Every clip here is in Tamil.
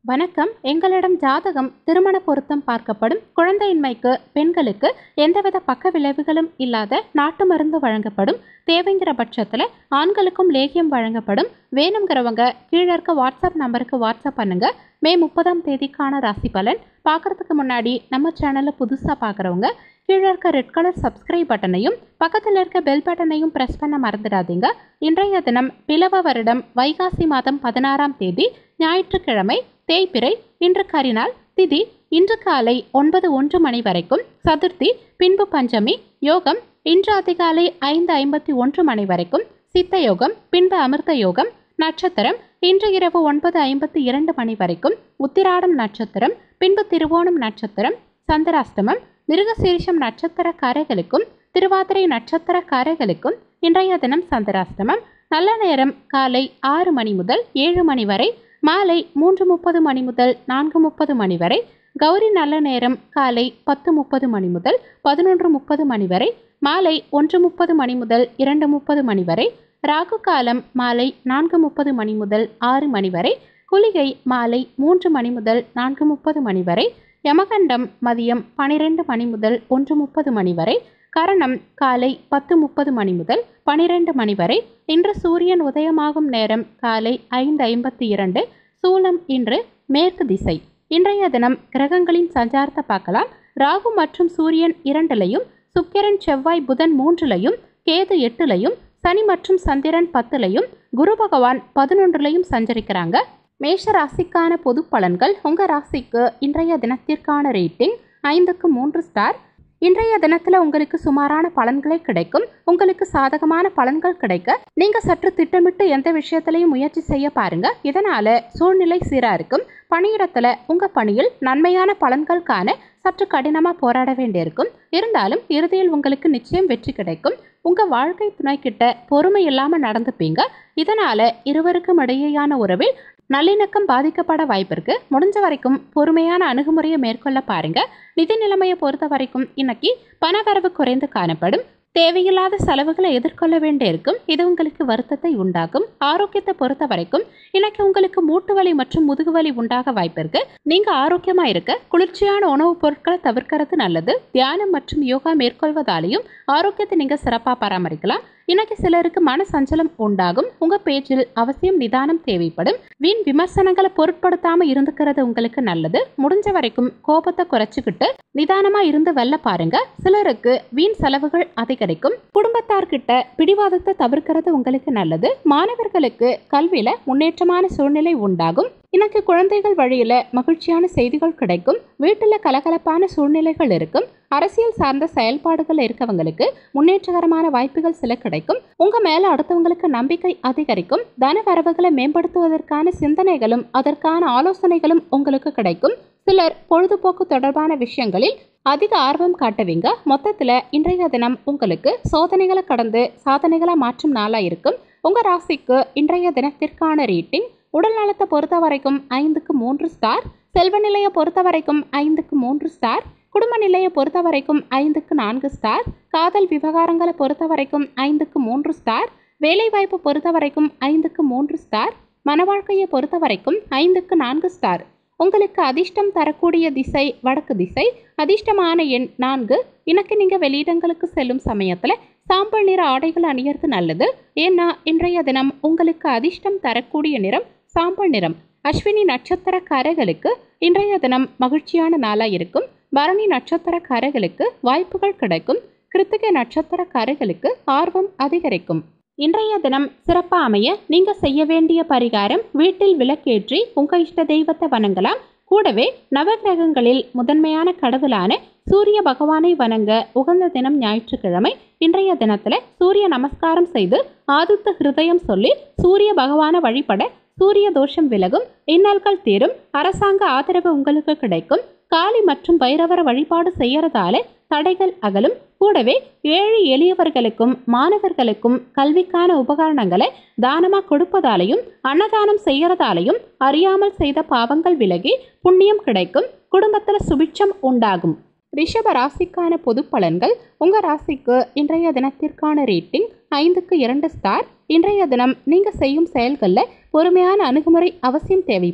வணக்கம் எங்களிடம் ஜாதகம் திருமண பொருத்தம் பார்க்கப்படும் குழந்தையின்மைக்கு பெண்களுக்கு எந்தவித பக்க விளைவுகளும் இல்லாத நாட்டு மருந்து வழங்கப்படும் தேவைங்கிற பட்சத்தில் ஆண்களுக்கும் லேகியம் வழங்கப்படும் வேணுங்கிறவங்க கீழே இருக்க வாட்ஸ்அப் நம்பருக்கு வாட்ஸ்அப் பண்ணுங்க மே முப்பதாம் தேதிக்கான ராசி பலன் பார்க்கறதுக்கு முன்னாடி நம்ம சேனலை புதுசாக பார்க்குறவங்க கீழே இருக்க ரெட் கலர் சப்ஸ்கிரைப் பட்டனையும் பக்கத்தில் இருக்க பெல் பட்டனையும் ப்ரெஸ் பண்ண மறந்துடாதீங்க இன்றைய தினம் பிளவ வருடம் வைகாசி மாதம் பதினாறாம் தேதி ஞாயிற்றுக்கிழமை தேய்பிறை இன்று கரிநாள் திதி இன்று காலை ஒன்பது ஒன்று மணி வரைக்கும் சதுர்த்தி பின்பு பஞ்சமி யோகம் இன்று அதிகாலை ஐந்து ஐம்பத்தி ஒன்று மணி வரைக்கும் சித்த யோகம் பின்பு அமிர்த யோகம் நட்சத்திரம் இன்று இரவு ஒன்பது ஐம்பத்தி இரண்டு மணி வரைக்கும் உத்திராடம் நட்சத்திரம் பின்பு திருவோணம் நட்சத்திரம் சந்திராஷ்டமம் மிருகசீரிஷம் நட்சத்திரக்காரர்களுக்கும் திருவாதிரை நட்சத்திரக்காரர்களுக்கும் இன்றைய தினம் சந்திராஷ்டமம் நல்ல நேரம் காலை ஆறு மணி முதல் ஏழு மணி வரை மாலை மூன்று முப்பது மணி முதல் நான்கு முப்பது மணி வரை கௌரி நல்ல நேரம் காலை பத்து முப்பது மணி முதல் பதினொன்று முப்பது மணி வரை மாலை ஒன்று முப்பது மணி முதல் இரண்டு முப்பது மணி வரை ராகு காலம் மாலை நான்கு முப்பது மணி முதல் ஆறு மணி வரை குளிகை மாலை மூன்று மணி முதல் நான்கு முப்பது மணி வரை யமகண்டம் மதியம் பனிரெண்டு மணி முதல் ஒன்று முப்பது மணி வரை கரணம் காலை பத்து முப்பது மணி முதல் பனிரெண்டு மணி வரை இன்று சூரியன் உதயமாகும் நேரம் காலை ஐந்து ஐம்பத்தி இரண்டு சூலம் இன்று மேற்கு திசை இன்றைய தினம் கிரகங்களின் சஞ்சாரத்தை பார்க்கலாம் ராகு மற்றும் சூரியன் இரண்டிலையும் சுக்கிரன் செவ்வாய் புதன் மூன்றிலையும் கேது எட்டுலையும் சனி மற்றும் சந்திரன் பத்துலையும் குரு பகவான் பதினொன்றுலையும் சஞ்சரிக்கிறாங்க மேஷ ராசிக்கான பொது பலன்கள் உங்க ராசிக்கு இன்றைய தினத்திற்கான ரேட்டிங் ஐந்துக்கு மூன்று ஸ்டார் இன்றைய தினத்துல உங்களுக்கு சுமாரான பலன்களே கிடைக்கும் உங்களுக்கு சாதகமான பலன்கள் கிடைக்க நீங்க சற்று திட்டமிட்டு எந்த விஷயத்திலையும் முயற்சி செய்ய பாருங்க இதனால சூழ்நிலை சீரா இருக்கும் பணியிடத்துல உங்க பணியில் நன்மையான பலன்கள் காண சற்று கடினமா போராட வேண்டியிருக்கும் இருந்தாலும் இறுதியில் உங்களுக்கு நிச்சயம் வெற்றி கிடைக்கும் உங்க வாழ்க்கை துணை கிட்ட பொறுமை இல்லாம நடந்துப்பீங்க இதனால இருவருக்கும் இடையேயான உறவில் நல்லிணக்கம் பாதிக்கப்பட வாய்ப்பிருக்கு முடிஞ்ச வரைக்கும் பொறுமையான அணுகுமுறையை மேற்கொள்ள பாருங்க நிதி நிலைமையை பொறுத்த வரைக்கும் இன்னைக்கு பணவரவு குறைந்து காணப்படும் தேவையில்லாத செலவுகளை எதிர்கொள்ள வேண்டியிருக்கும் இது உங்களுக்கு வருத்தத்தை உண்டாக்கும் ஆரோக்கியத்தை பொறுத்த வரைக்கும் இன்னைக்கு உங்களுக்கு மூட்டு வலி மற்றும் முதுகு வலி உண்டாக வாய்ப்பிருக்கு நீங்க ஆரோக்கியமா இருக்க குளிர்ச்சியான உணவுப் பொருட்களை தவிர்க்கிறது நல்லது தியானம் மற்றும் யோகா மேற்கொள்வதாலையும் ஆரோக்கியத்தை நீங்க சிறப்பா பராமரிக்கலாம் இன்னைக்கு சிலருக்கு மன சஞ்சலம் உண்டாகும் உங்க பேச்சில் அவசியம் நிதானம் தேவைப்படும் வீண் விமர்சனங்களை பொருட்படுத்தாம இருந்துக்கிறது உங்களுக்கு நல்லது முடிஞ்ச வரைக்கும் கோபத்தை குறைச்சிக்கிட்டு நிதானமா இருந்து வெல்ல பாருங்க சிலருக்கு வீண் செலவுகள் அதிகரிக்கும் குடும்பத்தார்கிட்ட பிடிவாதத்தை தவிர்க்கிறது உங்களுக்கு நல்லது மாணவர்களுக்கு கல்வியில முன்னேற்றமான சூழ்நிலை உண்டாகும் இன்னைக்கு குழந்தைகள் வழியில மகிழ்ச்சியான செய்திகள் கிடைக்கும் வீட்டுல கலகலப்பான சூழ்நிலைகள் இருக்கும் அரசியல் சார்ந்த செயல்பாடுகள் இருக்கவங்களுக்கு முன்னேற்றகரமான வாய்ப்புகள் சில கிடைக்கும் உங்க மேல அடுத்தவங்களுக்கு நம்பிக்கை அதிகரிக்கும் தன வரவுகளை மேம்படுத்துவதற்கான சிந்தனைகளும் அதற்கான ஆலோசனைகளும் உங்களுக்கு கிடைக்கும் சிலர் பொழுதுபோக்கு தொடர்பான விஷயங்களில் அதிக ஆர்வம் காட்டுவீங்க மொத்தத்துல இன்றைய தினம் உங்களுக்கு சோதனைகளை கடந்து சாதனைகளை மாற்றும் நாளா இருக்கும் உங்க ராசிக்கு இன்றைய தினத்திற்கான ரேட்டிங் உடல் நலத்தை பொறுத்த வரைக்கும் ஐந்துக்கு மூன்று ஸ்டார் செல்வ நிலையை பொறுத்த வரைக்கும் ஐந்துக்கு மூன்று ஸ்டார் குடும்ப நிலையை பொறுத்த வரைக்கும் ஐந்துக்கு நான்கு ஸ்டார் காதல் விவகாரங்களை பொறுத்த வரைக்கும் ஐந்துக்கு மூன்று ஸ்டார் வேலைவாய்ப்பு பொறுத்த வரைக்கும் ஐந்துக்கு மூன்று ஸ்டார் மன வாழ்க்கையை பொறுத்த வரைக்கும் ஐந்துக்கு நான்கு ஸ்டார் உங்களுக்கு அதிர்ஷ்டம் தரக்கூடிய திசை வடக்கு திசை அதிர்ஷ்டமான எண் நான்கு இன்னைக்கு நீங்க வெளியிடங்களுக்கு செல்லும் சமயத்துல சாம்பல் நிற ஆடைகள் அணியறது நல்லது ஏன்னா இன்றைய தினம் உங்களுக்கு அதிர்ஷ்டம் தரக்கூடிய நிறம் சாம்பல் நிறம் அஸ்வினி நட்சத்திரக்காரர்களுக்கு இன்றைய தினம் மகிழ்ச்சியான நாளா இருக்கும் பரணி நட்சத்திரக்காரர்களுக்கு வாய்ப்புகள் கிடைக்கும் கிருத்திகை நட்சத்திரக்காரர்களுக்கு ஆர்வம் அதிகரிக்கும் இன்றைய தினம் சிறப்பாக அமைய நீங்க செய்ய வேண்டிய பரிகாரம் வீட்டில் விளக்கேற்றி உங்க இஷ்ட தெய்வத்தை வணங்கலாம் கூடவே நவகிரகங்களில் முதன்மையான கடவுளான சூரிய பகவானை வணங்க உகந்த தினம் ஞாயிற்றுக்கிழமை இன்றைய தினத்துல சூரிய நமஸ்காரம் செய்து ஆதித்த ஹிருதயம் சொல்லி சூரிய பகவானை வழிபட சூரிய தோஷம் விலகும் இன்னல்கள் தீரும் அரசாங்க ஆதரவு உங்களுக்கு கிடைக்கும் காளி மற்றும் பைரவர வழிபாடு செய்யறதால தடைகள் அகலும் கூடவே ஏழை எளியவர்களுக்கும் மாணவர்களுக்கும் கல்விக்கான உபகரணங்களை தானமா கொடுப்பதாலையும் அன்னதானம் செய்யறதாலையும் அறியாமல் செய்த பாவங்கள் விலகி புண்ணியம் கிடைக்கும் குடும்பத்துல சுபிட்சம் உண்டாகும் ரிஷப ராசிக்கான பொது பலன்கள் உங்க ராசிக்கு இன்றைய தினத்திற்கான ரேட்டிங் ஐந்துக்கு இரண்டு ஸ்டார் இன்றைய தினம் நீங்க செய்யும் செயல்களில் பொறுமையான அணுகுமுறை அவசியம் தேவைப்படும்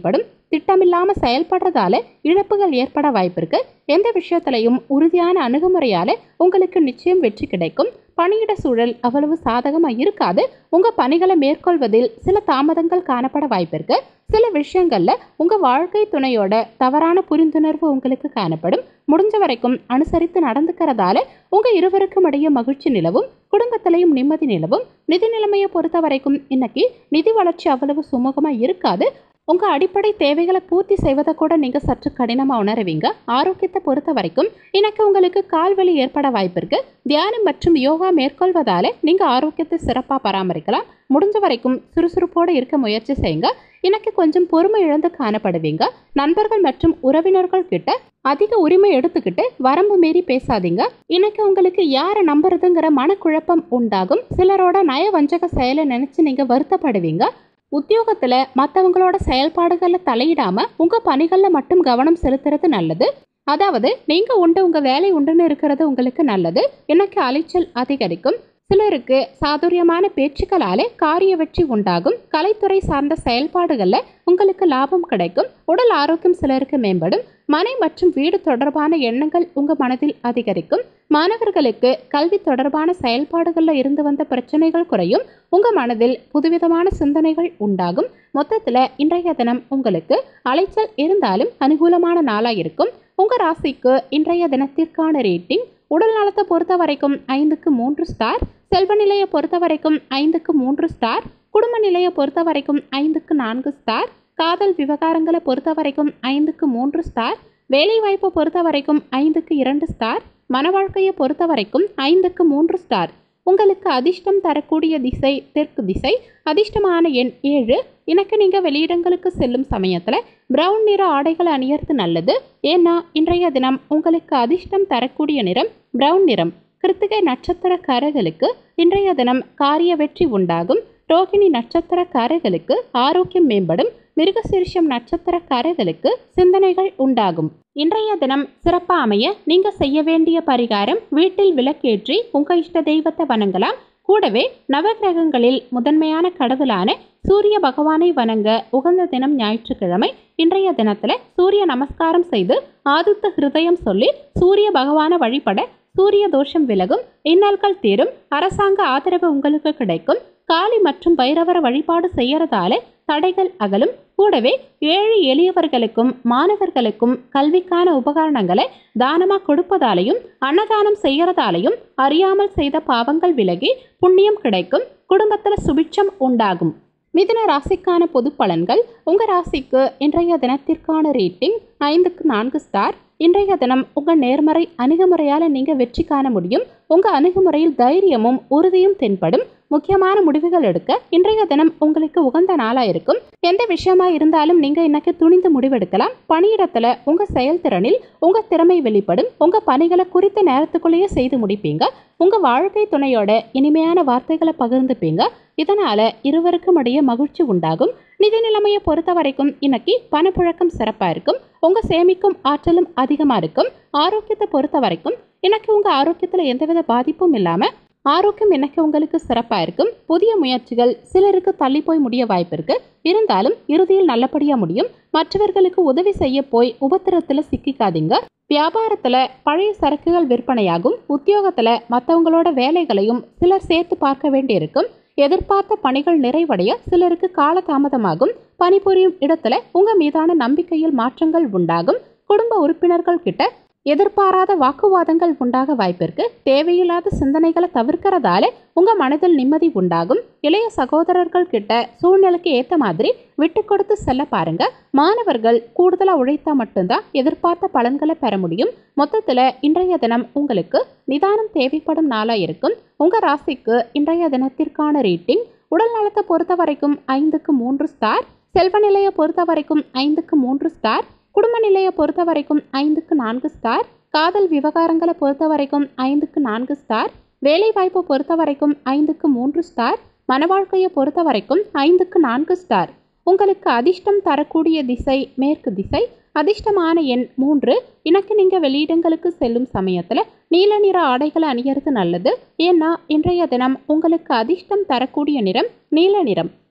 திட்டமில்லாம செயல்படுறதால இழப்புகள் ஏற்பட வாய்ப்பிருக்கு எந்த விஷயத்திலையும் உறுதியான அணுகுமுறையால உங்களுக்கு நிச்சயம் வெற்றி கிடைக்கும் பணியிட சூழல் அவ்வளவு சாதகமா இருக்காது உங்க பணிகளை மேற்கொள்வதில் சில தாமதங்கள் காணப்பட வாய்ப்பிருக்கு சில விஷயங்கள்ல உங்க வாழ்க்கை துணையோட தவறான புரிந்துணர்வு உங்களுக்கு காணப்படும் முடிஞ்ச வரைக்கும் அனுசரித்து நடந்துக்கிறதால உங்க இருவருக்கும் இடையே மகிழ்ச்சி நிலவும் குடும்பத்திலையும் நிம்மதி நிலவும் நிதி நிலைமையை பொறுத்த வரைக்கும் இன்னைக்கு நிதி வளர்ச்சி அவ்வளவு சுமூகமா இருக்காது உங்க அடிப்படை தேவைகளை பூர்த்தி செய்வதை கூட நீங்க சற்று கடினமா உணருவீங்க ஆரோக்கியத்தை பொறுத்த வரைக்கும் இன்னைக்கு உங்களுக்கு கால்வலி ஏற்பட வாய்ப்பிருக்கு தியானம் மற்றும் யோகா மேற்கொள்வதால நீங்க ஆரோக்கியத்தை சிறப்பா பராமரிக்கலாம் முடிஞ்ச வரைக்கும் சுறுசுறுப்போடு இருக்க முயற்சி செய்யுங்க இன்னைக்கு கொஞ்சம் பொறுமை இழந்து காணப்படுவீங்க நண்பர்கள் மற்றும் உறவினர்கள் கிட்ட அதிக உரிமை எடுத்துக்கிட்டு வரம்பு மீறி பேசாதீங்க இன்னைக்கு உங்களுக்கு யாரை நம்புறதுங்கிற மனக்குழப்பம் உண்டாகும் சிலரோட நயவஞ்சக செயலை நினைச்சு நீங்க வருத்தப்படுவீங்க உத்தியோகத்துல மற்றவங்களோட செயல்பாடுகள்ல தலையிடாம உங்க பணிகள்ல மட்டும் கவனம் செலுத்துறது நல்லது அதாவது நீங்க உண்டு உங்க வேலை உண்டுன்னு இருக்கிறது உங்களுக்கு நல்லது இன்னைக்கு அலைச்சல் அதிகரிக்கும் சிலருக்கு சாதுரியமான பேச்சுக்களாலே காரிய வெற்றி உண்டாகும் கலைத்துறை சார்ந்த செயல்பாடுகள்ல உங்களுக்கு லாபம் கிடைக்கும் உடல் ஆரோக்கியம் சிலருக்கு மேம்படும் மனை மற்றும் வீடு தொடர்பான எண்ணங்கள் உங்க மனதில் அதிகரிக்கும் மாணவர்களுக்கு கல்வி தொடர்பான செயல்பாடுகள்ல இருந்து வந்த பிரச்சனைகள் குறையும் உங்க மனதில் புதுவிதமான சிந்தனைகள் உண்டாகும் மொத்தத்துல இன்றைய தினம் உங்களுக்கு அலைச்சல் இருந்தாலும் அனுகூலமான நாளா இருக்கும் உங்க ராசிக்கு இன்றைய தினத்திற்கான ரேட்டிங் உடல் நலத்தை பொறுத்த வரைக்கும் ஐந்துக்கு மூன்று ஸ்டார் செல்வ நிலையை பொறுத்த வரைக்கும் ஐந்துக்கு மூன்று ஸ்டார் குடும்ப நிலையை பொறுத்த வரைக்கும் ஐந்துக்கு நான்கு ஸ்டார் காதல் விவகாரங்களை பொறுத்த வரைக்கும் ஐந்துக்கு மூன்று ஸ்டார் வேலை வாய்ப்பை பொறுத்த வரைக்கும் ஐந்துக்கு இரண்டு ஸ்டார் மன வாழ்க்கையை பொறுத்த வரைக்கும் ஐந்துக்கு மூன்று ஸ்டார் உங்களுக்கு அதிர்ஷ்டம் தரக்கூடிய திசை தெற்கு திசை அதிர்ஷ்டமான எண் ஏழு எனக்கு நீங்க வெளியிடங்களுக்கு செல்லும் சமயத்துல பிரவுன் நிற ஆடைகள் அணியறது நல்லது ஏன்னா இன்றைய தினம் உங்களுக்கு அதிர்ஷ்டம் தரக்கூடிய நிறம் பிரவுன் நிறம் கிருத்திகை நட்சத்திரக்காரர்களுக்கு இன்றைய தினம் காரிய வெற்றி உண்டாகும் ரோகிணி நட்சத்திரக்காரர்களுக்கு ஆரோக்கியம் மேம்படும் மிருகசீரிஷம் நட்சத்திரக்காரர்களுக்கு சிந்தனைகள் உண்டாகும் இன்றைய தினம் சிறப்பா அமைய நீங்க செய்ய வேண்டிய பரிகாரம் வீட்டில் விளக்கேற்றி உங்க இஷ்ட தெய்வத்தை வணங்கலாம் கூடவே நவகிரகங்களில் முதன்மையான கடவுளான சூரிய பகவானை வணங்க உகந்த தினம் ஞாயிற்றுக்கிழமை இன்றைய தினத்துல சூரிய நமஸ்காரம் செய்து ஆதித்த ஹிருதயம் சொல்லி சூரிய பகவானை வழிபட சூரிய தோஷம் விலகும் இன்னல்கள் தீரும் அரசாங்க ஆதரவு உங்களுக்கு கிடைக்கும் காளி மற்றும் பைரவர வழிபாடு செய்யறதால தடைகள் அகலும் கூடவே ஏழை எளியவர்களுக்கும் மாணவர்களுக்கும் கல்விக்கான உபகரணங்களை தானமா கொடுப்பதாலையும் அன்னதானம் செய்யறதாலையும் அறியாமல் செய்த பாவங்கள் விலகி புண்ணியம் கிடைக்கும் குடும்பத்துல சுபிட்சம் உண்டாகும் மிதுன ராசிக்கான பொது பலன்கள் உங்க ராசிக்கு இன்றைய தினத்திற்கான ரேட்டிங் ஐந்துக்கு நான்கு ஸ்டார் இன்றைய தினம் உங்க நேர்மறை அணுகுமுறையால நீங்க வெற்றி காண முடியும் உங்க அணுகுமுறையில் தைரியமும் உறுதியும் தென்படும் முக்கியமான முடிவுகள் எடுக்க இன்றைய தினம் உங்களுக்கு உகந்த நாளா இருக்கும் எந்த விஷயமா இருந்தாலும் நீங்க இன்னைக்கு துணிந்து முடிவெடுக்கலாம் பணியிடத்துல உங்க செயல்திறனில் உங்க திறமை வெளிப்படும் உங்க பணிகளை குறித்த நேரத்துக்குள்ளேயே செய்து முடிப்பீங்க உங்க வாழ்க்கை துணையோட இனிமையான வார்த்தைகளை பகிர்ந்துப்பீங்க இதனால இருவருக்கும் இடையே மகிழ்ச்சி உண்டாகும் நிதி நிலைமையை பொறுத்த வரைக்கும் இன்னைக்கு பணப்புழக்கம் சிறப்பா இருக்கும் உங்க சேமிக்கும் ஆற்றலும் அதிகமா இருக்கும் ஆரோக்கியத்தை பொறுத்த வரைக்கும் இன்னைக்கு உங்க ஆரோக்கியத்துல எந்தவித பாதிப்பும் இல்லாம ஆரோக்கியம் இன்னைக்கு உங்களுக்கு சிறப்பா இருக்கும் புதிய முயற்சிகள் சிலருக்கு தள்ளி போய் முடிய வாய்ப்பு இருக்கு இருந்தாலும் இறுதியில் நல்லபடியா முடியும் மற்றவர்களுக்கு உதவி செய்ய போய் உபத்திரத்துல சிக்கிக்காதீங்க வியாபாரத்துல பழைய சரக்குகள் விற்பனையாகும் உத்தியோகத்துல மற்றவங்களோட வேலைகளையும் சிலர் சேர்த்து பார்க்க வேண்டியிருக்கும் எதிர்பார்த்த பணிகள் நிறைவடைய சிலருக்கு காலதாமதமாகும் பணிபுரியும் இடத்துல உங்க மீதான நம்பிக்கையில் மாற்றங்கள் உண்டாகும் குடும்ப உறுப்பினர்கள் கிட்ட எதிர்பாராத வாக்குவாதங்கள் உண்டாக வாய்ப்பிருக்கு தேவையில்லாத சிந்தனைகளை தவிர்க்கிறதால உங்க மனதில் நிம்மதி உண்டாகும் இளைய சகோதரர்கள் கிட்ட சூழ்நிலைக்கு ஏத்த மாதிரி விட்டு கொடுத்து செல்ல பாருங்க மாணவர்கள் கூடுதலா உழைத்தா மட்டும்தான் எதிர்பார்த்த பலன்களை பெற முடியும் மொத்தத்துல இன்றைய தினம் உங்களுக்கு நிதானம் தேவைப்படும் நாளா இருக்கும் உங்க ராசிக்கு இன்றைய தினத்திற்கான ரேட்டிங் உடல் நலத்தை பொறுத்த வரைக்கும் ஐந்துக்கு மூன்று ஸ்டார் செல்வ நிலையை பொறுத்த வரைக்கும் ஐந்துக்கு மூன்று ஸ்டார் குடும்ப நிலையை பொறுத்த வரைக்கும் ஐந்துக்கு நான்கு ஸ்டார் காதல் விவகாரங்களை பொறுத்த வரைக்கும் ஐந்துக்கு நான்கு ஸ்டார் வேலை வாய்ப்பை பொறுத்த வரைக்கும் ஐந்துக்கு மூன்று ஸ்டார் மன வாழ்க்கையை பொறுத்த வரைக்கும் ஐந்துக்கு நான்கு ஸ்டார் உங்களுக்கு அதிர்ஷ்டம் தரக்கூடிய திசை மேற்கு திசை அதிர்ஷ்டமான எண் மூன்று எனக்கு நீங்க வெளியிடங்களுக்கு செல்லும் சமயத்துல நீல நிற ஆடைகளை அணியறது நல்லது ஏன்னா இன்றைய தினம் உங்களுக்கு அதிர்ஷ்டம் தரக்கூடிய நிறம் நீல நிறம்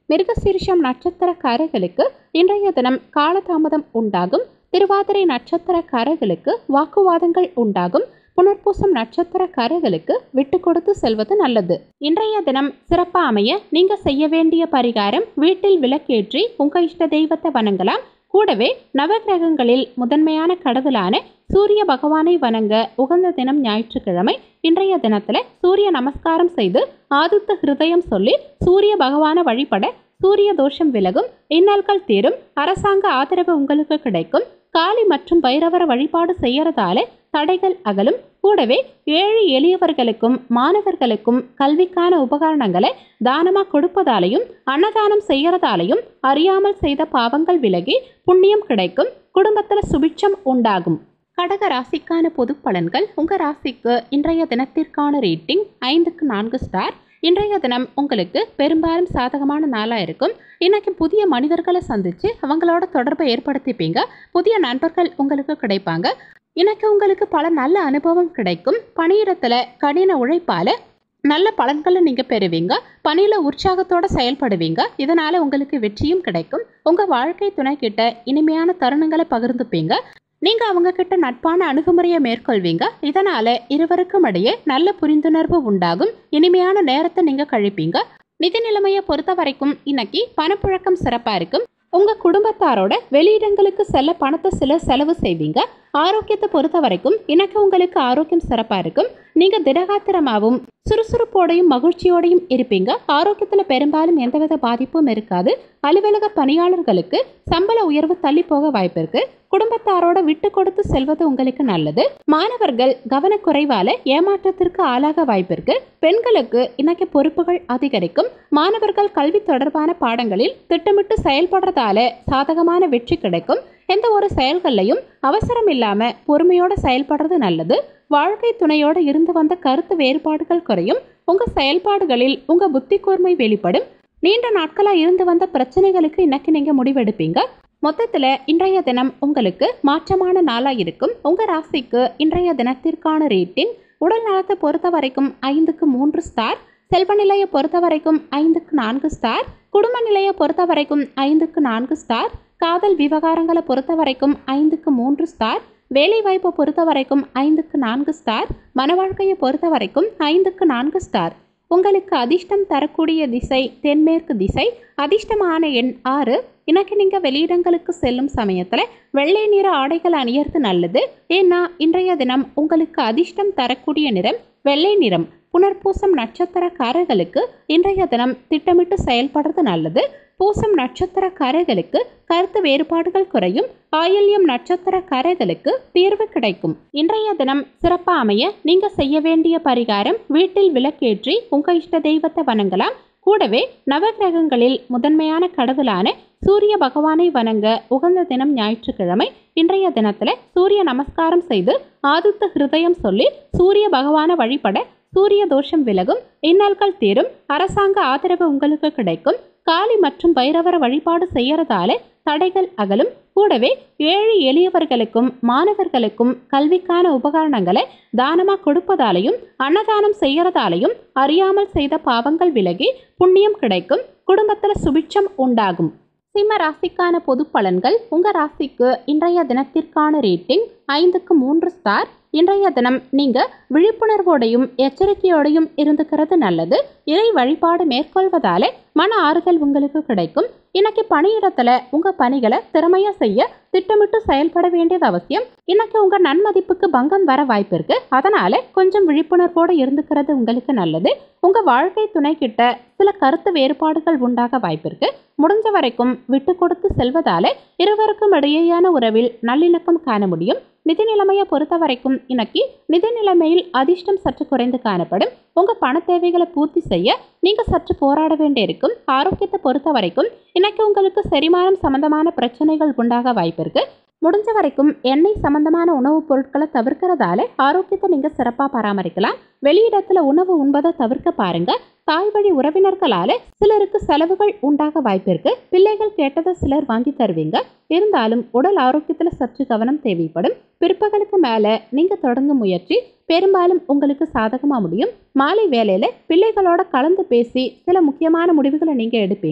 மிருகசீரிஷம் நட்சத்திரக்காரர்களுக்கு இன்றைய தினம் காலதாமதம் உண்டாகும் திருவாதிரை நட்சத்திரக்காரர்களுக்கு வாக்குவாதங்கள் உண்டாகும் புனர்பூசம் நட்சத்திரக்காரர்களுக்கு விட்டு கொடுத்து செல்வது நல்லது இன்றைய தினம் சிறப்பா அமைய நீங்க செய்ய வேண்டிய பரிகாரம் வீட்டில் விளக்கேற்றி உங்க இஷ்ட தெய்வத்தை வணங்கலாம் கூடவே நவகிரகங்களில் முதன்மையான கடவுளான சூரிய பகவானை வணங்க உகந்த தினம் ஞாயிற்றுக்கிழமை இன்றைய தினத்துல சூரிய நமஸ்காரம் செய்து ஆதித்த ஹிருதயம் சொல்லி சூரிய பகவானை வழிபட சூரிய தோஷம் விலகும் இன்னல்கள் தீரும் அரசாங்க ஆதரவு உங்களுக்கு கிடைக்கும் காளி மற்றும் பைரவர வழிபாடு செய்யறதால தடைகள் அகலும் கூடவே ஏழை எளியவர்களுக்கும் மாணவர்களுக்கும் கல்விக்கான உபகரணங்களை தானமாக கொடுப்பதாலையும் அன்னதானம் செய்யறதாலையும் அறியாமல் செய்த பாவங்கள் விலகி புண்ணியம் கிடைக்கும் குடும்பத்தில் சுபிட்சம் உண்டாகும் கடக ராசிக்கான பொது பலன்கள் உங்கள் ராசிக்கு இன்றைய தினத்திற்கான ரேட்டிங் ஐந்துக்கு நான்கு ஸ்டார் இன்றைய தினம் உங்களுக்கு பெரும்பாலும் சாதகமான நாளாக இருக்கும் இன்னைக்கு புதிய மனிதர்களை சந்தித்து அவங்களோட தொடர்பை ஏற்படுத்திப்பீங்க புதிய நண்பர்கள் உங்களுக்கு கிடைப்பாங்க இன்னைக்கு உங்களுக்கு பல நல்ல அனுபவம் கிடைக்கும் பணியிடத்தில் கடின உழைப்பால் நல்ல பலன்களை நீங்கள் பெறுவீங்க பணியில் உற்சாகத்தோட செயல்படுவீங்க இதனால் உங்களுக்கு வெற்றியும் கிடைக்கும் உங்கள் வாழ்க்கை துணை கிட்ட இனிமையான தருணங்களை பகிர்ந்துப்பீங்க நீங்கள் அவங்க கிட்ட நட்பான அணுகுமுறையை மேற்கொள்வீங்க இதனால இருவருக்கும் இடையே நல்ல புரிந்துணர்வு உண்டாகும் இனிமையான நேரத்தை நீங்கள் கழிப்பீங்க நிதி நிலைமையை பொறுத்த வரைக்கும் இன்னைக்கு பணப்புழக்கம் சிறப்பாக இருக்கும் உங்கள் குடும்பத்தாரோட வெளியிடங்களுக்கு செல்ல பணத்தை சில செலவு செய்வீங்க ஆரோக்கியத்தை பொறுத்த வரைக்கும் இன்னைக்கு உங்களுக்கு ஆரோக்கியம் சிறப்பாக இருக்கும் நீங்கள் திடகாத்திரமாகவும் சுறுசுறுப்போடையும் மகிழ்ச்சியோடையும் இருப்பீங்க ஆரோக்கியத்தில் பெரும்பாலும் எந்தவித பாதிப்பும் இருக்காது அலுவலக பணியாளர்களுக்கு சம்பள உயர்வு தள்ளி போக வாய்ப்பு இருக்கு குடும்பத்தாரோட விட்டு கொடுத்து செல்வது உங்களுக்கு நல்லது மாணவர்கள் கவனக்குறைவால ஏமாற்றத்திற்கு ஆளாக வாய்ப்பு இருக்கு பெண்களுக்கு இன்னைக்கு பொறுப்புகள் அதிகரிக்கும் மாணவர்கள் கல்வி தொடர்பான பாடங்களில் திட்டமிட்டு செயல்படுறதால சாதகமான வெற்றி கிடைக்கும் எந்த ஒரு செயல்கள்லையும் அவசரம் இல்லாம பொறுமையோட செயல்படுறது நல்லது வாழ்க்கை துணையோட இருந்து வந்த கருத்து வேறுபாடுகள் குறையும் உங்க செயல்பாடுகளில் உங்க புத்தி கூர்மை வெளிப்படும் நீண்ட நாட்களா இருந்து வந்த பிரச்சனைகளுக்கு இன்னைக்கு நீங்க முடிவெடுப்பீங்க மொத்தத்துல இன்றைய தினம் உங்களுக்கு மாற்றமான நாளா இருக்கும் உங்க ராசிக்கு இன்றைய தினத்திற்கான ரேட்டிங் உடல் நலத்தை பொறுத்த வரைக்கும் ஐந்துக்கு மூன்று ஸ்டார் செல்வ நிலையை பொறுத்த வரைக்கும் ஐந்துக்கு நான்கு ஸ்டார் குடும்ப நிலையை பொறுத்த வரைக்கும் ஐந்துக்கு நான்கு ஸ்டார் காதல் விவகாரங்களை பொறுத்த வரைக்கும் ஐந்துக்கு மூன்று ஸ்டார் வேலை வாய்ப்பை பொறுத்த வரைக்கும் ஐந்துக்கு நான்கு ஸ்டார் மன வாழ்க்கையை பொறுத்த வரைக்கும் ஐந்துக்கு நான்கு ஸ்டார் உங்களுக்கு அதிர்ஷ்டம் தரக்கூடிய திசை தென்மேற்கு திசை அதிர்ஷ்டமான எண் ஆறு இன்னைக்கு நீங்கள் வெளியிடங்களுக்கு செல்லும் சமயத்தில் வெள்ளை நிற ஆடைகள் அணியறது நல்லது ஏன்னா இன்றைய தினம் உங்களுக்கு அதிர்ஷ்டம் தரக்கூடிய நிறம் வெள்ளை நிறம் புனர்பூசம் நட்சத்திரக்காரர்களுக்கு இன்றைய தினம் திட்டமிட்டு செயல்படுறது நல்லது பூசம் நட்சத்திரக்காரர்களுக்கு கருத்து வேறுபாடுகள் குறையும் ஆயில்யம் நட்சத்திரக்காரர்களுக்கு தீர்வு கிடைக்கும் இன்றைய தினம் சிறப்பா அமைய நீங்க செய்ய வேண்டிய பரிகாரம் வீட்டில் விளக்கேற்றி உங்க இஷ்ட தெய்வத்தை வணங்கலாம் கூடவே நவகிரகங்களில் முதன்மையான கடவுளான சூரிய பகவானை வணங்க உகந்த தினம் ஞாயிற்றுக்கிழமை இன்றைய தினத்துல சூரிய நமஸ்காரம் செய்து ஆதித்த ஹிருதயம் சொல்லி சூரிய பகவானை வழிபட சூரிய தோஷம் விலகும் இன்னல்கள் தீரும் அரசாங்க ஆதரவு உங்களுக்கு கிடைக்கும் காளி மற்றும் பைரவர வழிபாடு செய்யறதால தடைகள் அகலும் கூடவே ஏழை எளியவர்களுக்கும் மாணவர்களுக்கும் கல்விக்கான உபகரணங்களை தானமாக கொடுப்பதாலையும் அன்னதானம் செய்யறதாலையும் அறியாமல் செய்த பாவங்கள் விலகி புண்ணியம் கிடைக்கும் குடும்பத்தில் சுபிட்சம் உண்டாகும் சிம்ம ராசிக்கான பொது பலன்கள் உங்க ராசிக்கு இன்றைய தினத்திற்கான ரேட்டிங் ஐந்துக்கு மூன்று ஸ்டார் இன்றைய தினம் நீங்க விழிப்புணர்வோடையும் எச்சரிக்கையோடையும் இருந்துக்கிறது நல்லது இறை வழிபாடு மேற்கொள்வதால மன ஆறுதல் உங்களுக்கு கிடைக்கும் இன்னைக்கு பணியிடத்துல உங்க பணிகளை திறமையா செய்ய திட்டமிட்டு செயல்பட வேண்டியது அவசியம் இன்னைக்கு உங்க நன்மதிப்புக்கு பங்கம் வர வாய்ப்பு இருக்கு அதனால கொஞ்சம் விழிப்புணர்வோட இருந்துக்கிறது உங்களுக்கு நல்லது உங்க வாழ்க்கை துணை கிட்ட சில கருத்து வேறுபாடுகள் உண்டாக வாய்ப்பு இருக்கு முடிஞ்ச வரைக்கும் விட்டு கொடுத்து செல்வதால இருவருக்கும் இடையேயான உறவில் நல்லிணக்கம் காண முடியும் நிதி நிலைமையை பொறுத்த வரைக்கும் இன்னைக்கு நிதி நிலைமையில் அதிர்ஷ்டம் சற்று குறைந்து காணப்படும் உங்க பண தேவைகளை பூர்த்தி செய்ய நீங்க சற்று போராட வேண்டியிருக்கும் ஆரோக்கியத்தை பொறுத்த வரைக்கும் இன்னைக்கு உங்களுக்கு செரிமானம் சம்பந்தமான பிரச்சனைகள் உண்டாக வாய்ப்பு இருக்கு முடிஞ்ச வரைக்கும் எண்ணெய் சம்பந்தமான உணவுப் பொருட்களை தவிர்க்கிறதால ஆரோக்கியத்தை நீங்க சிறப்பாக பராமரிக்கலாம் வெளியிடத்துல உணவு உண்பதை தவிர்க்க பாருங்க தாய் வழி உறவினர்களால சிலருக்கு செலவுகள் உண்டாக வாய்ப்பு இருக்கு பிள்ளைகள் கேட்டதை சிலர் வாங்கி தருவீங்க இருந்தாலும் உடல் ஆரோக்கியத்துல சற்று கவனம் தேவைப்படும் பிற்பகலுக்கு மேல நீங்க தொடங்கும் முயற்சி பெரும்பாலும் உங்களுக்கு சாதகமா முடியும் மாலை வேலையில பிள்ளைகளோட கலந்து பேசி சில முக்கியமான முடிவுகளை நீங்க எடுப்பீங்க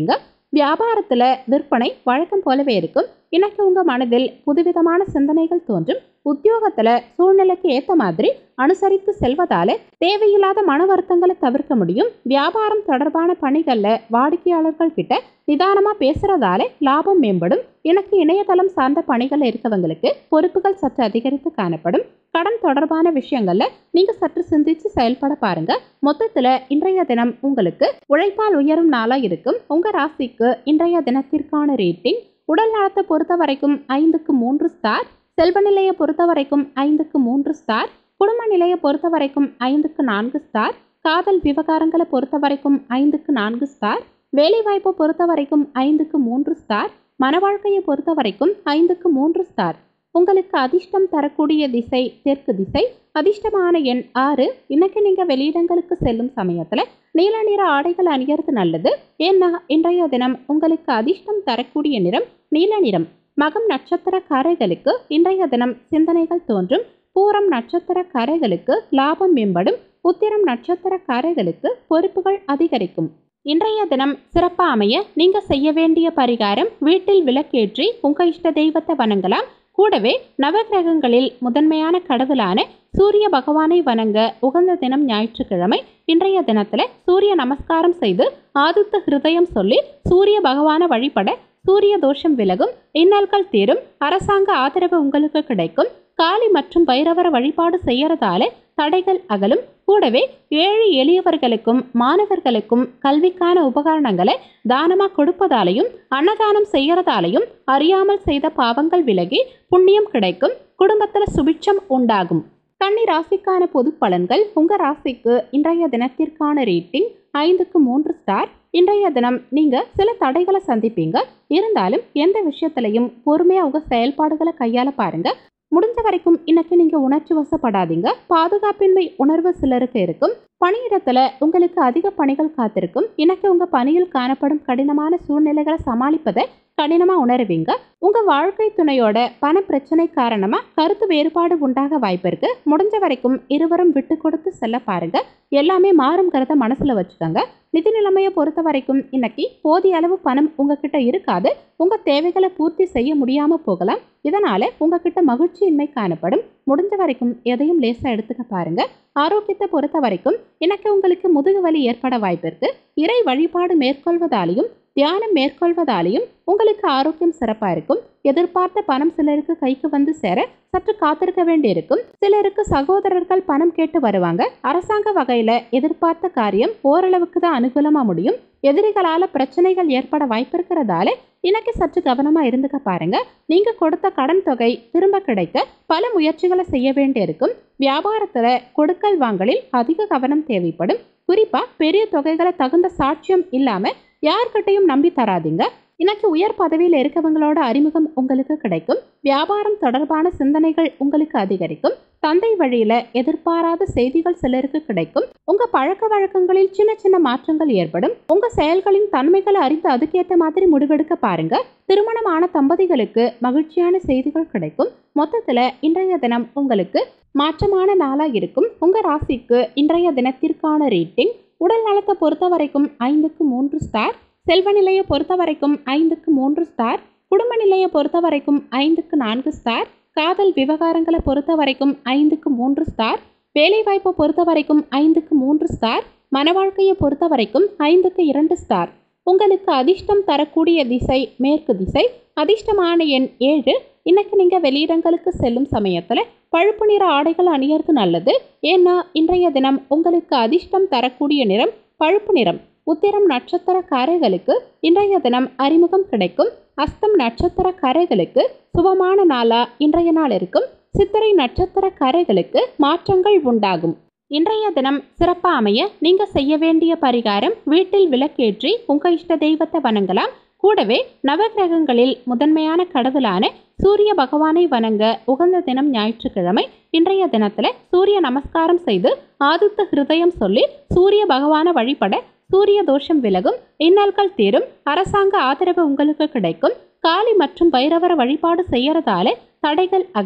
வியாபாரத்துல விற்பனை வழக்கம் போலவே இருக்கும் இன்னைக்கு உங்க மனதில் புதுவிதமான சிந்தனைகள் தோன்றும் உத்தியோகத்துல சூழ்நிலைக்கு ஏத்த மாதிரி அனுசரித்து செல்வதால தேவையில்லாத மன வருத்தங்களை தவிர்க்க முடியும் வியாபாரம் தொடர்பான பணிகள்ல வாடிக்கையாளர்கள் கிட்ட நிதானமா பேசுறதால லாபம் மேம்படும் எனக்கு இணையதளம் சார்ந்த பணிகள் இருக்கவங்களுக்கு பொறுப்புகள் சற்று அதிகரித்து காணப்படும் கடன் தொடர்பான விஷயங்கள்ல நீங்க சற்று சிந்திச்சு செயல்பட பாருங்க மொத்தத்துல இன்றைய தினம் உங்களுக்கு உழைப்பால் உயரும் நாளா இருக்கும் உங்க ராசிக்கு இன்றைய தினத்திற்கான ரேட்டிங் உடல் நலத்தை பொறுத்த வரைக்கும் ஐந்துக்கு மூன்று ஸ்டார் செல்வ நிலையை பொறுத்த வரைக்கும் ஐந்துக்கு மூன்று ஸ்டார் குடும்ப நிலையை பொறுத்த வரைக்கும் ஐந்துக்கு நான்கு ஸ்டார் காதல் விவகாரங்களை பொறுத்த வரைக்கும் ஐந்துக்கு நான்கு ஸ்டார் வேலைவாய்ப்பை பொறுத்த வரைக்கும் ஐந்துக்கு மூன்று ஸ்டார் மன வாழ்க்கையை பொறுத்த வரைக்கும் ஐந்துக்கு மூன்று ஸ்டார் உங்களுக்கு அதிர்ஷ்டம் தரக்கூடிய திசை தெற்கு திசை அதிர்ஷ்டமான எண் ஆறு இன்னைக்கு நீங்க வெளியிடங்களுக்கு செல்லும் சமயத்துல நீல நிற ஆடைகள் அணியறது நல்லது ஏன்னா இன்றைய தினம் உங்களுக்கு அதிர்ஷ்டம் தரக்கூடிய நிறம் நீல நிறம் மகம் நட்சத்திரக்காரர்களுக்கு இன்றைய தினம் சிந்தனைகள் தோன்றும் பூரம் நட்சத்திரக்காரர்களுக்கு லாபம் மேம்படும் உத்திரம் நட்சத்திரக்காரர்களுக்கு பொறுப்புகள் அதிகரிக்கும் இன்றைய தினம் சிறப்பா அமைய நீங்க செய்ய வேண்டிய பரிகாரம் வீட்டில் விளக்கேற்றி உங்க இஷ்ட தெய்வத்தை வணங்கலாம் கூடவே நவகிரகங்களில் முதன்மையான கடவுளான சூரிய பகவானை வணங்க உகந்த தினம் ஞாயிற்றுக்கிழமை இன்றைய தினத்துல சூரிய நமஸ்காரம் செய்து ஆதித்த ஹிருதயம் சொல்லி சூரிய பகவானை வழிபட சூரிய தோஷம் விலகும் இன்னல்கள் தீரும் அரசாங்க ஆதரவு உங்களுக்கு கிடைக்கும் காளி மற்றும் பைரவர வழிபாடு செய்யறதால தடைகள் அகலும் கூடவே ஏழை எளியவர்களுக்கும் மாணவர்களுக்கும் கல்விக்கான உபகரணங்களை தானமா கொடுப்பதாலையும் அன்னதானம் செய்யறதாலையும் அறியாமல் செய்த பாவங்கள் விலகி புண்ணியம் கிடைக்கும் குடும்பத்துல சுபிட்சம் உண்டாகும் கன்னி ராசிக்கான பொது பலன்கள் உங்க ராசிக்கு இன்றைய தினத்திற்கான ரேட்டிங் ஐந்துக்கு மூன்று ஸ்டார் இன்றைய தினம் நீங்க சில தடைகளை சந்திப்பீங்க இருந்தாலும் எந்த விஷயத்திலையும் பொறுமையா உங்க செயல்பாடுகளை கையாள பாருங்க முடிஞ்ச வரைக்கும் இன்னைக்கு நீங்க உணர்ச்சி வசப்படாதீங்க பாதுகாப்பின்மை உணர்வு சிலருக்கு இருக்கும் பணியிடத்துல உங்களுக்கு அதிக பணிகள் காத்திருக்கும் இன்னைக்கு உங்க பணியில் காணப்படும் கடினமான சூழ்நிலைகளை சமாளிப்பதை கடினமா உணருவீங்க உங்க வாழ்க்கை துணையோட பண பிரச்சனை காரணமா கருத்து வேறுபாடு உண்டாக வாய்ப்பு இருக்கு முடிஞ்ச வரைக்கும் இருவரும் விட்டு கொடுத்து செல்ல பாருங்க எல்லாமே மாறுங்கிறத மனசுல வச்சுக்கோங்க நிதி நிலைமையை பொறுத்த வரைக்கும் இன்னைக்கு போதிய அளவு பணம் உங்ககிட்ட இருக்காது உங்க தேவைகளை பூர்த்தி செய்ய முடியாம போகலாம் இதனால உங்ககிட்ட மகிழ்ச்சியின்மை காணப்படும் முடிஞ்ச வரைக்கும் எதையும் லேசா எடுத்துக்க பாருங்க ஆரோக்கியத்தை பொறுத்த வரைக்கும் இன்னைக்கு உங்களுக்கு முதுகு வலி ஏற்பட வாய்ப்பு இருக்கு இறை வழிபாடு மேற்கொள்வதாலையும் தியானம் மேற்கொள்வதாலையும் உங்களுக்கு ஆரோக்கியம் சிறப்பா இருக்கும் எதிர்பார்த்த பணம் சிலருக்கு கைக்கு வந்து சேர சற்று காத்திருக்க வேண்டியிருக்கும் சிலருக்கு சகோதரர்கள் பணம் கேட்டு வருவாங்க அரசாங்க வகையில எதிர்பார்த்த காரியம் ஓரளவுக்கு தான் அனுகூலமா முடியும் எதிரிகளால பிரச்சனைகள் ஏற்பட வாய்ப்பு இருக்கிறதால இன்னைக்கு சற்று கவனமா இருந்துக்க பாருங்க நீங்க கொடுத்த கடன் தொகை திரும்ப கிடைக்க பல முயற்சிகளை செய்ய வேண்டியிருக்கும் வியாபாரத்துல கொடுக்கல் வாங்கலில் அதிக கவனம் தேவைப்படும் குறிப்பா பெரிய தொகைகளை தகுந்த சாட்சியம் இல்லாம யார்கிட்டையும் நம்பி தராதீங்க இன்னைக்கு உயர் பதவியில் இருக்கவங்களோட அறிமுகம் உங்களுக்கு கிடைக்கும் வியாபாரம் தொடர்பான சிந்தனைகள் உங்களுக்கு அதிகரிக்கும் தந்தை வழியில எதிர்பாராத செய்திகள் சிலருக்கு கிடைக்கும் உங்க பழக்க வழக்கங்களில் சின்ன சின்ன மாற்றங்கள் ஏற்படும் உங்க செயல்களின் தன்மைகளை அறிந்து அதுக்கேற்ற மாதிரி முடிவெடுக்க பாருங்க திருமணமான தம்பதிகளுக்கு மகிழ்ச்சியான செய்திகள் கிடைக்கும் மொத்தத்துல இன்றைய தினம் உங்களுக்கு மாற்றமான நாளா இருக்கும் உங்க ராசிக்கு இன்றைய தினத்திற்கான ரேட்டிங் உடல் நலத்தை பொறுத்த வரைக்கும் ஐந்துக்கு மூன்று ஸ்டார் செல்வ நிலையை பொறுத்த வரைக்கும் ஐந்துக்கு மூன்று ஸ்டார் குடும்ப நிலையை பொறுத்த வரைக்கும் ஐந்துக்கு நான்கு ஸ்டார் காதல் விவகாரங்களை பொறுத்த வரைக்கும் ஐந்துக்கு மூன்று ஸ்டார் வேலைவாய்ப்பை பொறுத்த வரைக்கும் ஐந்துக்கு மூன்று ஸ்டார் மன வாழ்க்கையை பொறுத்த வரைக்கும் ஐந்துக்கு இரண்டு ஸ்டார் உங்களுக்கு அதிர்ஷ்டம் தரக்கூடிய திசை மேற்கு திசை அதிர்ஷ்டமான எண் ஏழு இன்னைக்கு நீங்க வெளியிடங்களுக்கு செல்லும் சமயத்துல பழுப்பு நிற ஆடைகள் அணியறது நல்லது ஏன்னா இன்றைய தினம் உங்களுக்கு அதிர்ஷ்டம் தரக்கூடிய நிறம் பழுப்பு நிறம் உத்திரம் நட்சத்திரக்காரர்களுக்கு இன்றைய தினம் அறிமுகம் கிடைக்கும் அஸ்தம் நட்சத்திரக்காரர்களுக்கு சுபமான நாளா இன்றைய நாள் இருக்கும் சித்திரை நட்சத்திரக்காரர்களுக்கு மாற்றங்கள் உண்டாகும் இன்றைய தினம் சிறப்பா அமைய நீங்க செய்ய வேண்டிய பரிகாரம் வீட்டில் விளக்கேற்றி உங்க இஷ்ட தெய்வத்தை வணங்கலாம் கூடவே நவகிரகங்களில் முதன்மையான கடவுளான சூரிய பகவானை வணங்க உகந்த தினம் ஞாயிற்றுக்கிழமை இன்றைய தினத்துல சூரிய நமஸ்காரம் செய்து ஆதித்த ஹிருதயம் சொல்லி சூரிய பகவானை வழிபட சூரிய தோஷம் விலகும் இன்னல்கள் தீரும் அரசாங்க ஆதரவு உங்களுக்கு கிடைக்கும் காளி மற்றும் பைரவர வழிபாடு செய்யறதால தடைகள் அகலும்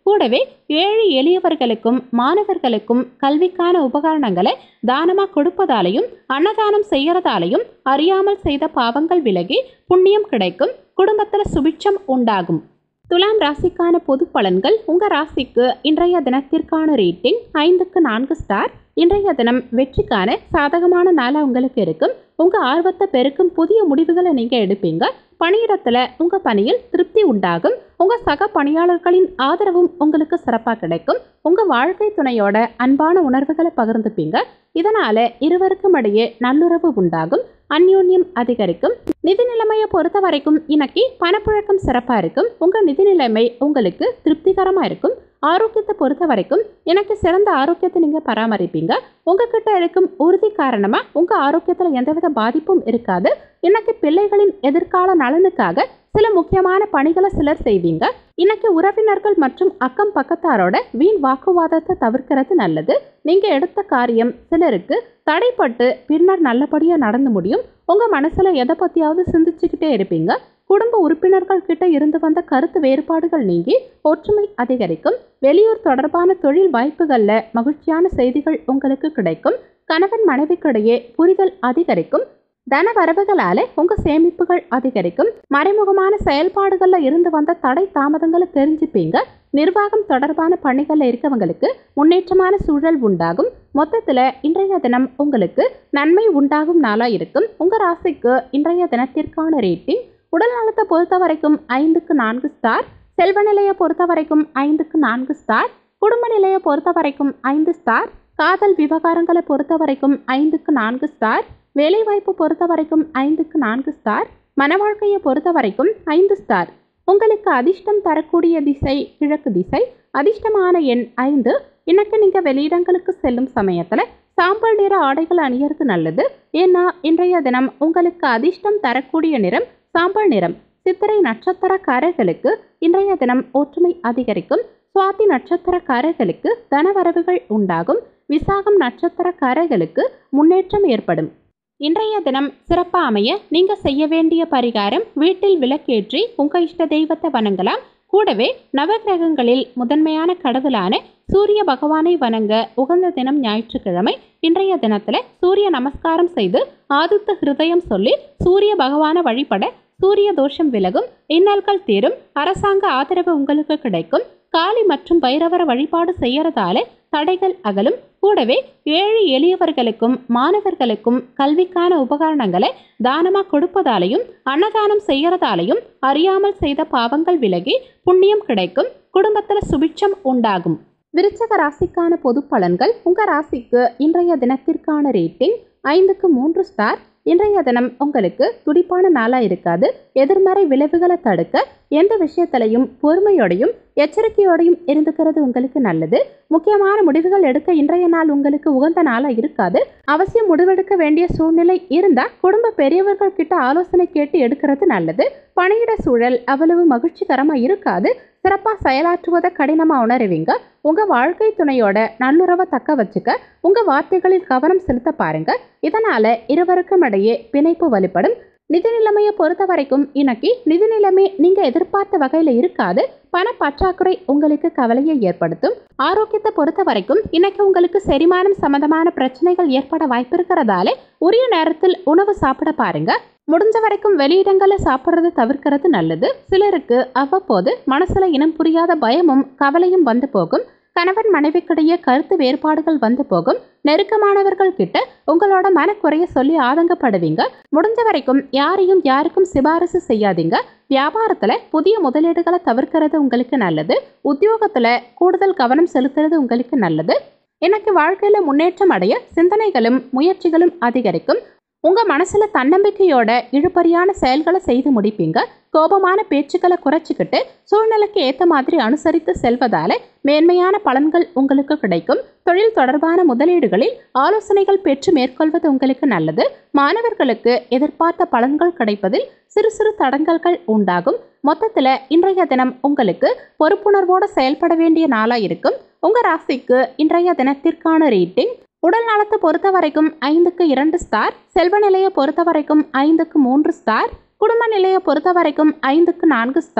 கூடவே ஏழை எளியவர்களுக்கும் மாணவர்களுக்கும் கல்விக்கான உபகரணங்களை தானமாக கொடுப்பதாலையும் அன்னதானம் செய்யறதாலையும் அறியாமல் செய்த பாவங்கள் விலகி புண்ணியம் கிடைக்கும் குடும்பத்தில் சுபிட்சம் உண்டாகும் துலாம் ராசிக்கான பொது பலன்கள் உங்கள் ராசிக்கு இன்றைய தினத்திற்கான ரேட்டிங் ஐந்துக்கு நான்கு ஸ்டார் இன்றைய தினம் வெற்றிக்கான சாதகமான நாளாக உங்களுக்கு இருக்கும் உங்கள் ஆர்வத்தை பெருக்கும் புதிய முடிவுகளை நீங்கள் எடுப்பீங்க பணியிடத்தில் உங்கள் பணியில் திருப்தி உண்டாகும் உங்கள் சக பணியாளர்களின் ஆதரவும் உங்களுக்கு சிறப்பாக கிடைக்கும் உங்கள் வாழ்க்கை துணையோட அன்பான உணர்வுகளை பகிர்ந்துப்பீங்க இதனால் இருவருக்கும் இடையே நல்லுறவு உண்டாகும் அந்யோன்யம் அதிகரிக்கும் நிதி நிலைமையை பொறுத்த வரைக்கும் இன்னைக்கு பணப்புழக்கம் சிறப்பாக இருக்கும் உங்கள் நிதி நிலைமை உங்களுக்கு திருப்திகரமாக இருக்கும் ஆரோக்கியத்தை பொறுத்த வரைக்கும் எனக்கு சிறந்த ஆரோக்கியத்தை நீங்கள் பராமரிப்பீங்க உங்ககிட்ட இருக்கும் உறுதி காரணமாக உங்கள் ஆரோக்கியத்தில் எந்தவித பாதிப்பும் இருக்காது இன்னைக்கு பிள்ளைகளின் எதிர்கால நலனுக்காக சில முக்கியமான பணிகளை சிலர் செய்வீங்க இன்னைக்கு உறவினர்கள் மற்றும் அக்கம் பக்கத்தாரோட வீண் வாக்குவாதத்தை தவிர்க்கிறது நல்லது நீங்க எடுத்த காரியம் சிலருக்கு தடைப்பட்டு பின்னர் நல்லபடியா நடந்து முடியும் உங்க மனசுல எதை பத்தியாவது சிந்திச்சுக்கிட்டே இருப்பீங்க குடும்ப உறுப்பினர்கள் கிட்ட இருந்து வந்த கருத்து வேறுபாடுகள் நீங்கி ஒற்றுமை அதிகரிக்கும் வெளியூர் தொடர்பான தொழில் வாய்ப்புகள்ல மகிழ்ச்சியான செய்திகள் உங்களுக்கு கிடைக்கும் கணவன் மனைவிக்கிடையே புரிதல் அதிகரிக்கும் தன வரவுகளால உங்க சேமிப்புகள் அதிகரிக்கும் மறைமுகமான செயல்பாடுகள்ல இருந்து வந்த தடை தாமதங்களை தெரிஞ்சுப்பீங்க நிர்வாகம் தொடர்பான பணிகள்ல இருக்கவங்களுக்கு முன்னேற்றமான சூழல் உண்டாகும் மொத்தத்துல இன்றைய தினம் உங்களுக்கு நன்மை உண்டாகும் நாளா இருக்கும் உங்க ராசிக்கு இன்றைய தினத்திற்கான ரேட்டிங் உடல் நலத்தை பொறுத்த வரைக்கும் ஐந்துக்கு நான்கு ஸ்டார் செல்வ நிலையை பொறுத்த வரைக்கும் ஐந்துக்கு நான்கு ஸ்டார் குடும்ப நிலையை பொறுத்த வரைக்கும் ஐந்து ஸ்டார் காதல் விவகாரங்களை பொறுத்த வரைக்கும் ஐந்துக்கு நான்கு ஸ்டார் வேலைவாய்ப்பு பொறுத்த வரைக்கும் ஐந்துக்கு நான்கு ஸ்டார் மன வாழ்க்கையை பொறுத்த வரைக்கும் ஐந்து ஸ்டார் உங்களுக்கு அதிர்ஷ்டம் தரக்கூடிய திசை கிழக்கு திசை அதிர்ஷ்டமான எண் ஐந்து இன்னைக்கு நீங்க வெளியிடங்களுக்கு செல்லும் சமயத்துல சாம்பல் நிற ஆடைகள் அணியறது நல்லது ஏன்னா இன்றைய தினம் உங்களுக்கு அதிர்ஷ்டம் தரக்கூடிய நிறம் சாம்பல் நிறம் சித்திரை நட்சத்திரக்காரர்களுக்கு இன்றைய தினம் ஒற்றுமை அதிகரிக்கும் சுவாதி நட்சத்திரக்காரர்களுக்கு தனவரவுகள் உண்டாகும் விசாகம் நட்சத்திரக்காரர்களுக்கு முன்னேற்றம் ஏற்படும் இன்றைய தினம் சிறப்பாக அமைய நீங்க செய்ய வேண்டிய பரிகாரம் வீட்டில் விளக்கேற்றி உங்க இஷ்ட தெய்வத்தை வணங்கலாம் கூடவே நவகிரகங்களில் முதன்மையான கடவுளான சூரிய பகவானை வணங்க உகந்த தினம் ஞாயிற்றுக்கிழமை இன்றைய தினத்துல சூரிய நமஸ்காரம் செய்து ஆதித்த ஹிருதயம் சொல்லி சூரிய பகவானை வழிபட சூரிய தோஷம் விலகும் இன்னல்கள் தீரும் அரசாங்க ஆதரவு உங்களுக்கு கிடைக்கும் காளி மற்றும் பைரவர வழிபாடு செய்யறதால தடைகள் அகலும் கூடவே ஏழை எளியவர்களுக்கும் மாணவர்களுக்கும் கல்விக்கான உபகரணங்களை தானமாக கொடுப்பதாலையும் அன்னதானம் செய்யறதாலையும் அறியாமல் செய்த பாவங்கள் விலகி புண்ணியம் கிடைக்கும் குடும்பத்தில் சுபிட்சம் உண்டாகும் விருச்சக ராசிக்கான பொது பலன்கள் உங்கள் ராசிக்கு இன்றைய தினத்திற்கான ரேட்டிங் ஐந்துக்கு மூன்று ஸ்டார் இன்றைய தினம் உங்களுக்கு துடிப்பான நாளாக இருக்காது எதிர்மறை விளைவுகளை தடுக்க எந்த விஷயத்திலையும் பொறுமையோடையும் எச்சரிக்கையோடையும் இருந்துக்கிறது உங்களுக்கு நல்லது முக்கியமான முடிவுகள் எடுக்க இன்றைய நாள் உங்களுக்கு உகந்த நாளாக இருக்காது அவசியம் முடிவெடுக்க வேண்டிய சூழ்நிலை இருந்தால் குடும்ப பெரியவர்கள் கிட்ட ஆலோசனை கேட்டு எடுக்கிறது நல்லது பணியிட சூழல் அவ்வளவு மகிழ்ச்சிகரமாக இருக்காது சிறப்பாக செயலாற்றுவதை கடினமாக உணருவீங்க உங்கள் வாழ்க்கை துணையோட நல்லுறவை தக்க வச்சுக்க உங்கள் வார்த்தைகளில் கவனம் செலுத்த பாருங்க இதனால் இருவருக்கும் இடையே பிணைப்பு வலுப்படும் நிதி நிலைமையை பொறுத்த வரைக்கும் இன்னைக்கு நிதி நிலைமை நீங்கள் எதிர்பார்த்த வகையில் இருக்காது பண பற்றாக்குறை உங்களுக்கு கவலையை ஏற்படுத்தும் ஆரோக்கியத்தை பொறுத்த வரைக்கும் இன்னைக்கு உங்களுக்கு செரிமானம் சம்பந்தமான பிரச்சனைகள் ஏற்பட வாய்ப்பு இருக்கிறதால உரிய நேரத்தில் உணவு சாப்பிட பாருங்க முடிஞ்ச வரைக்கும் வெளியிடங்களை சாப்பிட்றத தவிர்க்கிறது நல்லது சிலருக்கு அவ்வப்போது மனசுல இனம் புரியாத பயமும் கவலையும் வந்து போகும் கணவன் மனைவிக்கிடையே கருத்து வேறுபாடுகள் வந்து போகும் நெருக்கமானவர்கள் கிட்ட உங்களோட மனக்குறைய சொல்லி ஆதங்கப்படுவீங்க முடிஞ்ச வரைக்கும் யாரையும் யாருக்கும் சிபாரிசு செய்யாதீங்க வியாபாரத்துல புதிய முதலீடுகளை தவிர்க்கிறது உங்களுக்கு நல்லது உத்தியோகத்துல கூடுதல் கவனம் செலுத்துறது உங்களுக்கு நல்லது எனக்கு வாழ்க்கையில முன்னேற்றம் அடைய சிந்தனைகளும் முயற்சிகளும் அதிகரிக்கும் உங்க மனசுல தன்னம்பிக்கையோட இழுபறியான செயல்களை செய்து முடிப்பீங்க கோபமான பேச்சுக்களை குறைச்சிக்கிட்டு சூழ்நிலைக்கு ஏற்ற மாதிரி அனுசரித்து செல்வதால மேன்மையான பலன்கள் உங்களுக்கு கிடைக்கும் தொழில் தொடர்பான முதலீடுகளில் ஆலோசனைகள் பெற்று மேற்கொள்வது உங்களுக்கு நல்லது மாணவர்களுக்கு எதிர்பார்த்த பலன்கள் கிடைப்பதில் சிறு சிறு தடங்கல்கள் உண்டாகும் மொத்தத்தில் இன்றைய தினம் உங்களுக்கு பொறுப்புணர்வோடு செயல்பட வேண்டிய நாளாக இருக்கும் உங்கள் ராசிக்கு இன்றைய தினத்திற்கான ரேட்டிங் உடல் நலத்தை பொறுத்த வரைக்கும் ஐந்துக்கு இரண்டு ஸ்டார் செல்வ நிலையை பொறுத்த வரைக்கும் ஐந்துக்கு மூன்று ஸ்டார் குடும்ப நிலையை பொறுத்த வரைக்கும் ஐந்துக்கு நான்கு ஸ்டார்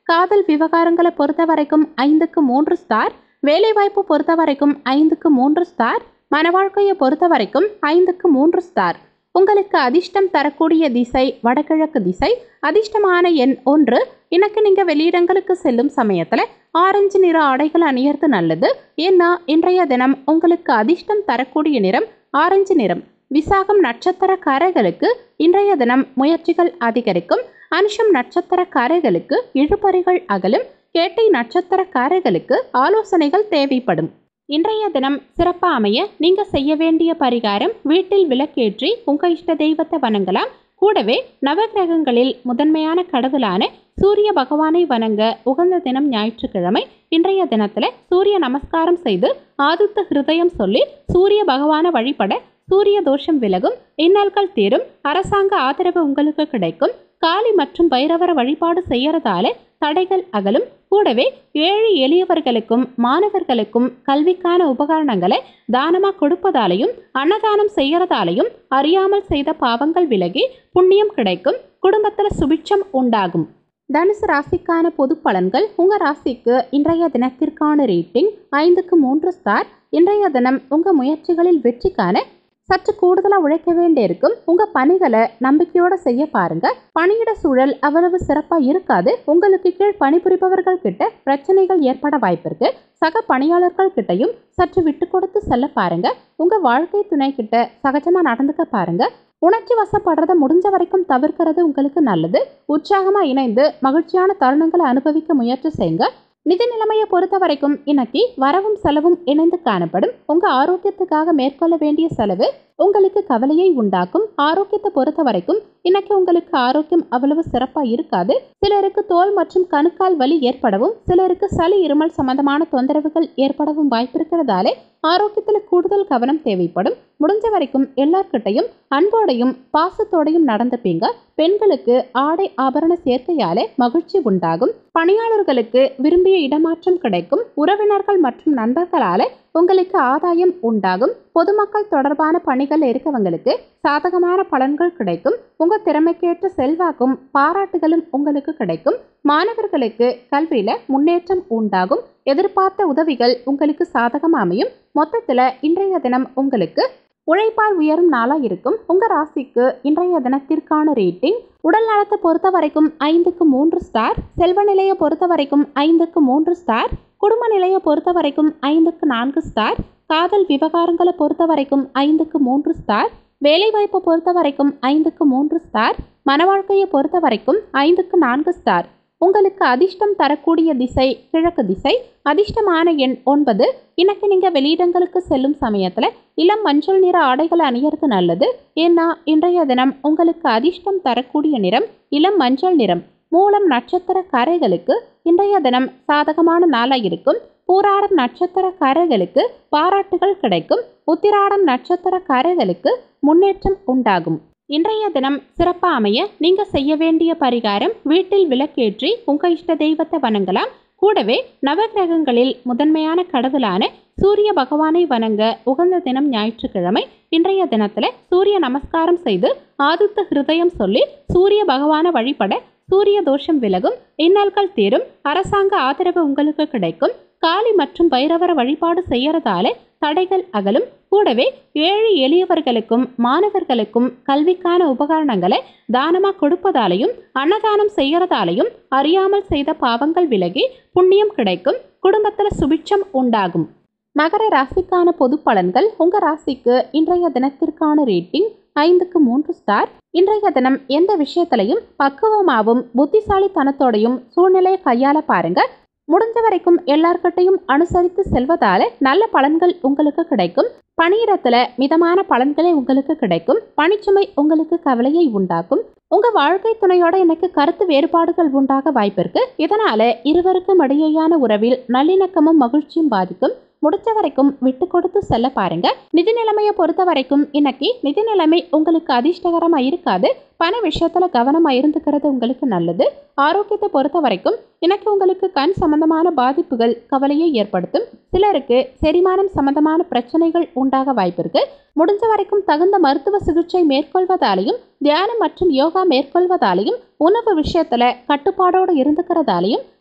காதல் விவகாரங்களை பொறுத்த வரைக்கும் ஐந்துக்கு மூன்று ஸ்டார் வேலைவாய்ப்பு பொறுத்த வரைக்கும் ஐந்துக்கு மூன்று ஸ்டார் மன வாழ்க்கையை பொறுத்த வரைக்கும் ஐந்துக்கு மூன்று ஸ்டார் உங்களுக்கு அதிர்ஷ்டம் தரக்கூடிய திசை வடகிழக்கு திசை அதிர்ஷ்டமான எண் ஒன்று எனக்கு நீங்கள் வெளியிடங்களுக்கு செல்லும் சமயத்தில் ஆரஞ்சு நிற ஆடைகள் அணியறது நல்லது ஏன்னா இன்றைய தினம் உங்களுக்கு அதிர்ஷ்டம் தரக்கூடிய நிறம் ஆரஞ்சு நிறம் விசாகம் நட்சத்திரக்காரர்களுக்கு இன்றைய தினம் முயற்சிகள் அதிகரிக்கும் அனுஷம் நட்சத்திரக்காரர்களுக்கு இழுபறிகள் அகலும் கேட்டை நட்சத்திரக்காரர்களுக்கு ஆலோசனைகள் தேவைப்படும் இன்றைய தினம் சிறப்பா அமைய நீங்க செய்ய வேண்டிய பரிகாரம் வீட்டில் விளக்கேற்றி உங்க இஷ்ட தெய்வத்தை வணங்கலாம் கூடவே நவகிரகங்களில் முதன்மையான கடவுளான சூரிய பகவானை வணங்க உகந்த தினம் ஞாயிற்றுக்கிழமை இன்றைய தினத்துல சூரிய நமஸ்காரம் செய்து ஆதித்த ஹிருதயம் சொல்லி சூரிய பகவானை வழிபட சூரிய தோஷம் விலகும் இன்னல்கள் தீரும் அரசாங்க ஆதரவு உங்களுக்கு கிடைக்கும் காளி மற்றும் பைரவர வழிபாடு செய்யறதால தடைகள் அகலும் கூடவே ஏழை எளியவர்களுக்கும் மாணவர்களுக்கும் கல்விக்கான உபகரணங்களை தானமா கொடுப்பதாலையும் அன்னதானம் செய்யறதாலையும் அறியாமல் செய்த பாவங்கள் விலகி புண்ணியம் கிடைக்கும் குடும்பத்துல சுபிட்சம் உண்டாகும் தனுசு ராசிக்கான பொது பலன்கள் உங்க ராசிக்கு இன்றைய தினத்திற்கான ரேட்டிங் ஐந்துக்கு மூன்று ஸ்டார் இன்றைய தினம் உங்க முயற்சிகளில் வெற்றி காண சற்று கூடுதலாக உழைக்க வேண்டியிருக்கும் உங்க பணிகளை நம்பிக்கையோட செய்ய பாருங்க பணியிட சூழல் அவ்வளவு சிறப்பா இருக்காது உங்களுக்கு கீழ் பணிபுரிபவர்கள் கிட்ட பிரச்சனைகள் ஏற்பட வாய்ப்பிருக்கு சக பணியாளர்கள் கிட்டையும் சற்று விட்டு கொடுத்து செல்ல பாருங்க உங்க வாழ்க்கை துணை கிட்ட சகஜமா நடந்துக்க பாருங்க உணர்ச்சி வசப்படுறத முடிஞ்ச வரைக்கும் தவிர்க்கிறது உங்களுக்கு நல்லது உற்சாகமா இணைந்து மகிழ்ச்சியான தருணங்களை அனுபவிக்க முயற்சி செய்யுங்க நிதி நிலைமையை பொறுத்த வரைக்கும் இன்னைக்கு வரவும் செலவும் இணைந்து காணப்படும் உங்க ஆரோக்கியத்துக்காக மேற்கொள்ள வேண்டிய செலவு உங்களுக்கு கவலையை உண்டாக்கும் ஆரோக்கியத்தை பொறுத்த வரைக்கும் இன்னைக்கு உங்களுக்கு ஆரோக்கியம் அவ்வளவு சிறப்பா இருக்காது சிலருக்கு தோல் மற்றும் கணுக்கால் வலி ஏற்படவும் சிலருக்கு சளி இருமல் சம்பந்தமான தொந்தரவுகள் ஏற்படவும் வாய்ப்பிருக்கிறதாலே ஆரோக்கியத்துல கூடுதல் கவனம் தேவைப்படும் முடிஞ்ச வரைக்கும் எல்லார்கிட்டையும் அன்போடையும் பாசத்தோடையும் நடந்துப்பீங்க பெண்களுக்கு ஆடை ஆபரண சேர்க்கையாலே மகிழ்ச்சி உண்டாகும் பணியாளர்களுக்கு விரும்பிய இடமாற்றம் கிடைக்கும் உறவினர்கள் மற்றும் நண்பர்களால உங்களுக்கு ஆதாயம் உண்டாகும் பொதுமக்கள் தொடர்பான பணிகள் இருக்கவங்களுக்கு சாதகமான பலன்கள் கிடைக்கும் உங்க திறமைக்கேற்ற செல்வாக்கும் பாராட்டுகளும் உங்களுக்கு கிடைக்கும் மாணவர்களுக்கு கல்வியில முன்னேற்றம் உண்டாகும் எதிர்பார்த்த உதவிகள் உங்களுக்கு சாதகம் அமையும் மொத்தத்துல இன்றைய தினம் உங்களுக்கு உழைப்பால் உயரும் நாளா இருக்கும் உங்க ராசிக்கு இன்றைய தினத்திற்கான ரேட்டிங் உடல் நலத்தை பொறுத்த வரைக்கும் ஐந்துக்கு மூன்று ஸ்டார் செல்வ நிலையை பொறுத்த வரைக்கும் ஐந்துக்கு மூன்று ஸ்டார் குடும்ப நிலையை பொறுத்த வரைக்கும் ஐந்துக்கு நான்கு ஸ்டார் காதல் விவகாரங்களை பொறுத்த வரைக்கும் ஐந்துக்கு மூன்று ஸ்டார் வேலைவாய்ப்பை பொறுத்த வரைக்கும் ஐந்துக்கு மூன்று ஸ்டார் மன வாழ்க்கையை பொறுத்த வரைக்கும் ஐந்துக்கு நான்கு ஸ்டார் உங்களுக்கு அதிர்ஷ்டம் தரக்கூடிய திசை கிழக்கு திசை அதிர்ஷ்டமான எண் ஒன்பது இன்னைக்கு நீங்க வெளியிடங்களுக்கு செல்லும் சமயத்துல இளம் மஞ்சள் நிற ஆடைகளை அணியறது நல்லது ஏன்னா இன்றைய தினம் உங்களுக்கு அதிர்ஷ்டம் தரக்கூடிய நிறம் இளம் மஞ்சள் நிறம் மூலம் நட்சத்திரக்காரர்களுக்கு இன்றைய தினம் சாதகமான நாளாக இருக்கும் பூராடம் நட்சத்திரக்காரர்களுக்கு பாராட்டுகள் கிடைக்கும் உத்திராடம் நட்சத்திரக்காரர்களுக்கு முன்னேற்றம் உண்டாகும் இன்றைய தினம் சிறப்பா அமைய நீங்க செய்ய வேண்டிய பரிகாரம் வீட்டில் விளக்கேற்றி உங்க இஷ்ட தெய்வத்தை வணங்கலாம் கூடவே நவகிரகங்களில் முதன்மையான கடவுளான சூரிய பகவானை வணங்க உகந்த தினம் ஞாயிற்றுக்கிழமை இன்றைய தினத்துல சூரிய நமஸ்காரம் செய்து ஆதித்த ஹிருதயம் சொல்லி சூரிய பகவானை வழிபட சூரிய தோஷம் விலகும் இன்னல்கள் தீரும் அரசாங்க ஆதரவு உங்களுக்கு கிடைக்கும் காளி மற்றும் பைரவர வழிபாடு செய்யறதால தடைகள் அகலும் கூடவே ஏழை எளியவர்களுக்கும் மாணவர்களுக்கும் கல்விக்கான உபகரணங்களை தானமா கொடுப்பதாலையும் அன்னதானம் செய்யறதாலையும் அறியாமல் செய்த பாவங்கள் விலகி புண்ணியம் கிடைக்கும் குடும்பத்துல சுபிட்சம் உண்டாகும் மகர ராசிக்கான பொது பலன்கள் உங்க ராசிக்கு இன்றைய தினத்திற்கான ரேட்டிங் ஐந்துக்கு மூன்று ஸ்டார் இன்றைய தினம் எந்த விஷயத்திலையும் பக்குவமாகவும் புத்திசாலித்தனத்தோடையும் சூழ்நிலையை கையாள பாருங்க முடிஞ்ச வரைக்கும் எல்லார்கிட்டையும் அனுசரித்து செல்வதால நல்ல பலன்கள் உங்களுக்கு கிடைக்கும் பணியிடத்துல மிதமான பலன்களே உங்களுக்கு கிடைக்கும் பணிச்சுமை உங்களுக்கு கவலையை உண்டாக்கும் உங்க வாழ்க்கை துணையோட எனக்கு கருத்து வேறுபாடுகள் உண்டாக வாய்ப்பிருக்கு இதனால இருவருக்கும் இடையேயான உறவில் நல்லிணக்கமும் மகிழ்ச்சியும் பாதிக்கும் முடிஞ்ச வரைக்கும் விட்டு கொடுத்து செல்ல பாருங்க நிதி நிலைமையை பொறுத்த வரைக்கும் இன்னைக்கு நிதி நிலைமை உங்களுக்கு அதிர்ஷ்டகரமா இருக்காது பண விஷயத்துல கவனமா இருந்துக்கிறது உங்களுக்கு நல்லது ஆரோக்கியத்தை பொறுத்த வரைக்கும் எனக்கு உங்களுக்கு கண் சம்பந்தமான பாதிப்புகள் கவலையை ஏற்படுத்தும் சிலருக்கு செரிமானம் சம்பந்தமான பிரச்சனைகள் உண்டாக வாய்ப்பிருக்கு முடிஞ்ச வரைக்கும் தகுந்த மருத்துவ சிகிச்சை மேற்கொள்வதாலையும் தியானம் மற்றும் யோகா மேற்கொள்வதாலையும் உணவு விஷயத்துல கட்டுப்பாடோடு இருந்துக்கிறதாலையும்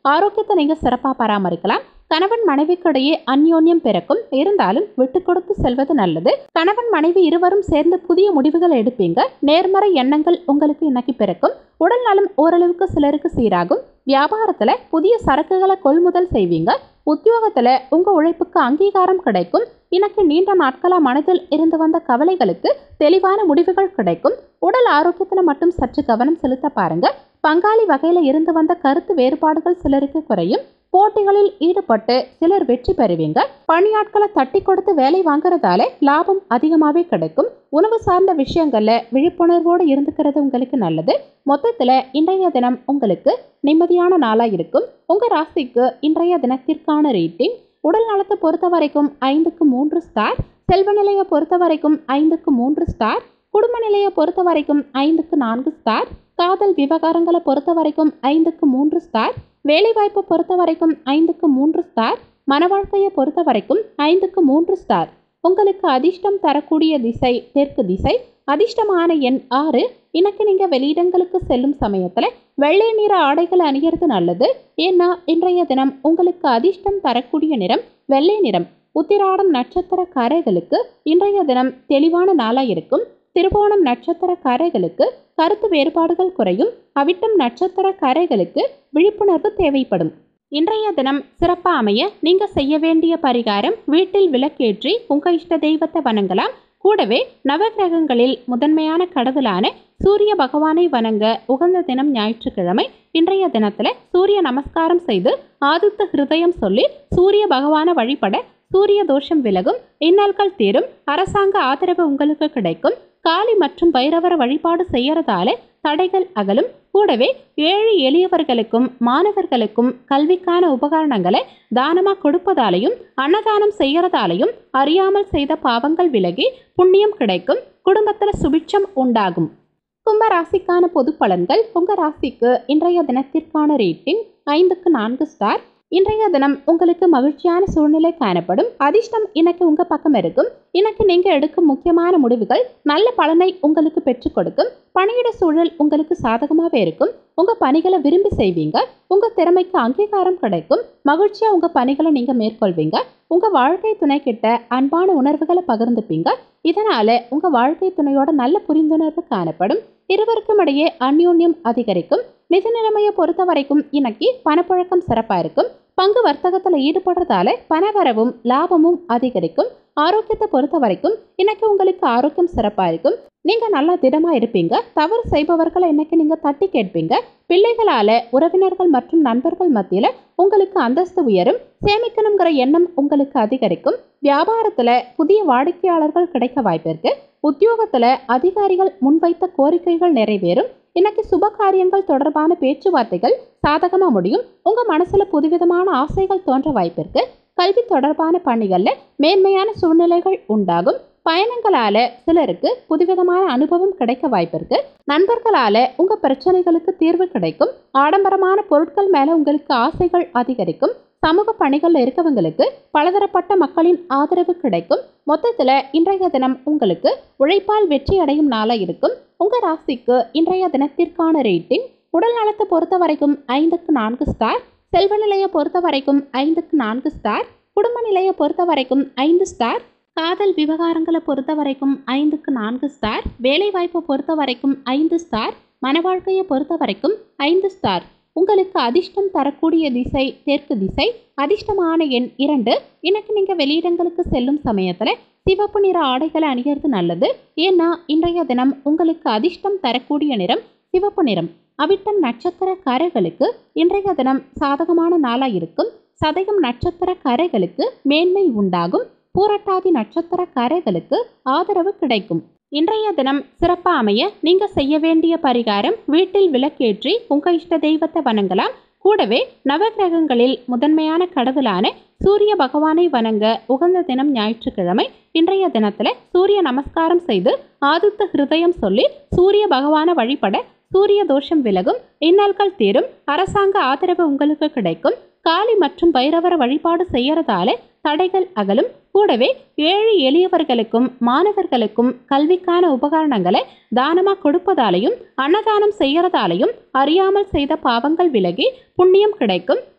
ஆரோக்கியத்தை நீங்க சிறப்பாக பராமரிக்கலாம் கணவன் மனைவிக்கிடையே அந்யோன்யம் பிறக்கும் இருந்தாலும் விட்டு கொடுத்து செல்வது நல்லது கணவன் மனைவி இருவரும் சேர்ந்து புதிய முடிவுகள் எடுப்பீங்க நேர்மறை எண்ணங்கள் உங்களுக்கு இன்னைக்கு பிறக்கும் உடல் நலம் ஓரளவுக்கு சிலருக்கு சீராகும் வியாபாரத்துல புதிய சரக்குகளை கொள்முதல் செய்வீங்க உத்தியோகத்துல உங்க உழைப்புக்கு அங்கீகாரம் கிடைக்கும் இன்னைக்கு நீண்ட நாட்களா மனதில் இருந்து வந்த கவலைகளுக்கு தெளிவான முடிவுகள் கிடைக்கும் உடல் ஆரோக்கியத்துல மட்டும் சற்று கவனம் செலுத்த பாருங்க பங்காளி வகையில இருந்து வந்த கருத்து வேறுபாடுகள் சிலருக்கு குறையும் போட்டிகளில் ஈடுபட்டு சிலர் வெற்றி பெறுவீங்க பணியாட்களை தட்டி கொடுத்து வேலை வாங்குறதால லாபம் அதிகமாகவே கிடைக்கும் உணவு சார்ந்த விஷயங்கள்ல விழிப்புணர்வோடு இருந்துக்கிறது உங்களுக்கு நல்லது மொத்தத்துல இன்றைய தினம் உங்களுக்கு நிம்மதியான நாளா இருக்கும் உங்க ராசிக்கு இன்றைய தினத்திற்கான ரேட்டிங் உடல் நலத்தை பொறுத்த வரைக்கும் ஐந்துக்கு மூன்று ஸ்டார் செல்வ நிலையை பொறுத்த வரைக்கும் ஐந்துக்கு மூன்று ஸ்டார் குடும்ப நிலையை பொறுத்த வரைக்கும் ஐந்துக்கு நான்கு ஸ்டார் காதல் விவகாரங்களை பொறுத்த வரைக்கும் ஐந்துக்கு மூன்று ஸ்டார் வேலைவாய்ப்பை பொறுத்த வரைக்கும் ஐந்துக்கு மூன்று ஸ்டார் மன வாழ்க்கையை பொறுத்த வரைக்கும் ஐந்துக்கு மூன்று ஸ்டார் உங்களுக்கு அதிர்ஷ்டம் தரக்கூடிய திசை தெற்கு திசை அதிர்ஷ்டமான எண் ஆறு இன்னைக்கு நீங்க வெளியிடங்களுக்கு செல்லும் சமயத்துல வெள்ளை நிற ஆடைகளை அணியறது நல்லது ஏன்னா இன்றைய தினம் உங்களுக்கு அதிர்ஷ்டம் தரக்கூடிய நிறம் வெள்ளை நிறம் உத்திராடம் நட்சத்திரக்காரர்களுக்கு இன்றைய தினம் தெளிவான நாளா இருக்கும் திருவோணம் நட்சத்திரக்காரர்களுக்கு கருத்து வேறுபாடுகள் குறையும் அவிட்டம் நட்சத்திரக்காரர்களுக்கு விழிப்புணர்வு தேவைப்படும் இன்றைய தினம் சிறப்பாக அமைய நீங்க செய்ய வேண்டிய பரிகாரம் வீட்டில் விளக்கேற்றி உங்க இஷ்ட தெய்வத்தை வணங்கலாம் கூடவே நவகிரகங்களில் முதன்மையான கடவுளான சூரிய பகவானை வணங்க உகந்த தினம் ஞாயிற்றுக்கிழமை இன்றைய தினத்துல சூரிய நமஸ்காரம் செய்து ஆதித்த ஹிருதயம் சொல்லி சூரிய பகவானை வழிபட சூரிய தோஷம் விலகும் இன்னல்கள் தீரும் அரசாங்க ஆதரவு உங்களுக்கு கிடைக்கும் காளி மற்றும் பைரவர வழிபாடு செய்யறதால தடைகள் அகலும் கூடவே ஏழை எளியவர்களுக்கும் மாணவர்களுக்கும் கல்விக்கான உபகரணங்களை தானமா கொடுப்பதாலையும் அன்னதானம் செய்யறதாலையும் அறியாமல் செய்த பாவங்கள் விலகி புண்ணியம் கிடைக்கும் குடும்பத்துல சுபிட்சம் உண்டாகும் கும்ப ராசிக்கான பொது பலன்கள் உங்க ராசிக்கு இன்றைய தினத்திற்கான ரேட்டிங் ஐந்துக்கு நான்கு ஸ்டார் இன்றைய தினம் உங்களுக்கு மகிழ்ச்சியான சூழ்நிலை காணப்படும் அதிர்ஷ்டம் இன்னைக்கு உங்க பக்கம் இருக்கும் இன்னைக்கு நீங்க எடுக்கும் முக்கியமான முடிவுகள் நல்ல பலனை உங்களுக்கு பெற்றுக் கொடுக்கும் பணியிட சூழல் உங்களுக்கு சாதகமாகவே இருக்கும் உங்க பணிகளை விரும்பி செய்வீங்க உங்க திறமைக்கு அங்கீகாரம் கிடைக்கும் மகிழ்ச்சியா உங்க பணிகளை நீங்க மேற்கொள்வீங்க உங்க வாழ்க்கை துணை கிட்ட அன்பான உணர்வுகளை பகிர்ந்துப்பீங்க இதனால உங்க வாழ்க்கை துணையோட நல்ல புரிந்துணர்வு காணப்படும் இருவருக்கும் இடையே அந்யோன்யம் அதிகரிக்கும் நிதி நிலைமையை பொறுத்த வரைக்கும் இன்னைக்கு பணப்புழக்கம் சிறப்பா இருக்கும் பங்கு வர்த்தகத்துல ஈடுபடுறதால பணவரவும் லாபமும் அதிகரிக்கும் ஆரோக்கியத்தை பொறுத்த வரைக்கும் இன்னைக்கு உங்களுக்கு ஆரோக்கியம் சிறப்பா இருக்கும் நீங்க நல்லா திடமா இருப்பீங்க தவறு செய்பவர்களை இன்னைக்கு நீங்க தட்டி கேட்பீங்க பிள்ளைகளால உறவினர்கள் மற்றும் நண்பர்கள் மத்தியில உங்களுக்கு அந்தஸ்து உயரும் சேமிக்கணுங்கிற எண்ணம் உங்களுக்கு அதிகரிக்கும் வியாபாரத்துல புதிய வாடிக்கையாளர்கள் கிடைக்க வாய்ப்பு இருக்கு உத்தியோகத்துல அதிகாரிகள் முன்வைத்த கோரிக்கைகள் நிறைவேறும் இன்னைக்கு சுப காரியங்கள் தொடர்பான பேச்சுவார்த்தைகள் சாதகமா முடியும் உங்க மனசுல புதுவிதமான ஆசைகள் தோன்ற வாய்ப்பு இருக்கு கல்வி தொடர்பான பணிகள்ல மேன்மையான சூழ்நிலைகள் உண்டாகும் பயணங்களால சிலருக்கு புதுவிதமான அனுபவம் கிடைக்க வாய்ப்பு இருக்கு நண்பர்களால உங்க பிரச்சனைகளுக்கு தீர்வு கிடைக்கும் ஆடம்பரமான பொருட்கள் மேல உங்களுக்கு ஆசைகள் அதிகரிக்கும் சமூக பணிகள்ல இருக்கவங்களுக்கு பலதரப்பட்ட மக்களின் ஆதரவு கிடைக்கும் மொத்தத்துல இன்றைய தினம் உங்களுக்கு உழைப்பால் வெற்றி அடையும் நாளா இருக்கும் உங்க ராசிக்கு இன்றைய தினத்திற்கான ரேட்டிங் உடல் நலத்தை பொறுத்த வரைக்கும் ஐந்துக்கு நான்கு ஸ்டார் செல்வ நிலையை பொறுத்த வரைக்கும் ஐந்துக்கு நான்கு ஸ்டார் குடும்ப நிலையை பொறுத்த வரைக்கும் ஐந்து ஸ்டார் காதல் விவகாரங்களை பொறுத்த வரைக்கும் ஐந்துக்கு நான்கு ஸ்டார் வேலைவாய்ப்பை பொறுத்த வரைக்கும் ஐந்து ஸ்டார் மன வாழ்க்கையை பொறுத்த வரைக்கும் ஐந்து ஸ்டார் உங்களுக்கு அதிர்ஷ்டம் தரக்கூடிய திசை தெற்கு திசை அதிர்ஷ்டமான எண் இரண்டு இன்னைக்கு நீங்கள் வெளியிடங்களுக்கு செல்லும் சமயத்தில் சிவப்பு நிற ஆடைகளை அணிகிறது நல்லது ஏன்னா இன்றைய தினம் உங்களுக்கு அதிர்ஷ்டம் தரக்கூடிய நிறம் சிவப்பு நிறம் அவிட்டம் நட்சத்திரக்காரர்களுக்கு இன்றைய தினம் சாதகமான நாளாக இருக்கும் சதயம் நட்சத்திரக்காரர்களுக்கு மேன்மை உண்டாகும் பூரட்டாதி நட்சத்திரக்காரர்களுக்கு ஆதரவு கிடைக்கும் இன்றைய தினம் சிறப்பாக அமைய நீங்க செய்ய வேண்டிய பரிகாரம் வீட்டில் விளக்கேற்றி உங்க இஷ்ட தெய்வத்தை வணங்கலாம் கூடவே நவகிரகங்களில் முதன்மையான கடவுளான சூரிய பகவானை வணங்க உகந்த தினம் ஞாயிற்றுக்கிழமை இன்றைய தினத்துல சூரிய நமஸ்காரம் செய்து ஆதித்த ஹிருதயம் சொல்லி சூரிய பகவானை வழிபட சூரிய தோஷம் விலகும் இன்னல்கள் தீரும் அரசாங்க ஆதரவு உங்களுக்கு கிடைக்கும் காளி மற்றும் பைரவர வழிபாடு செய்யறதால தடைகள் அகலும் கூடவே ஏழை எளியவர்களுக்கும் மாணவர்களுக்கும் கல்விக்கான உபகரணங்களை தானமா கொடுப்பதாலையும் அன்னதானம் செய்யறதாலையும் அறியாமல் செய்த பாவங்கள் விலகி புண்ணியம் கிடைக்கும்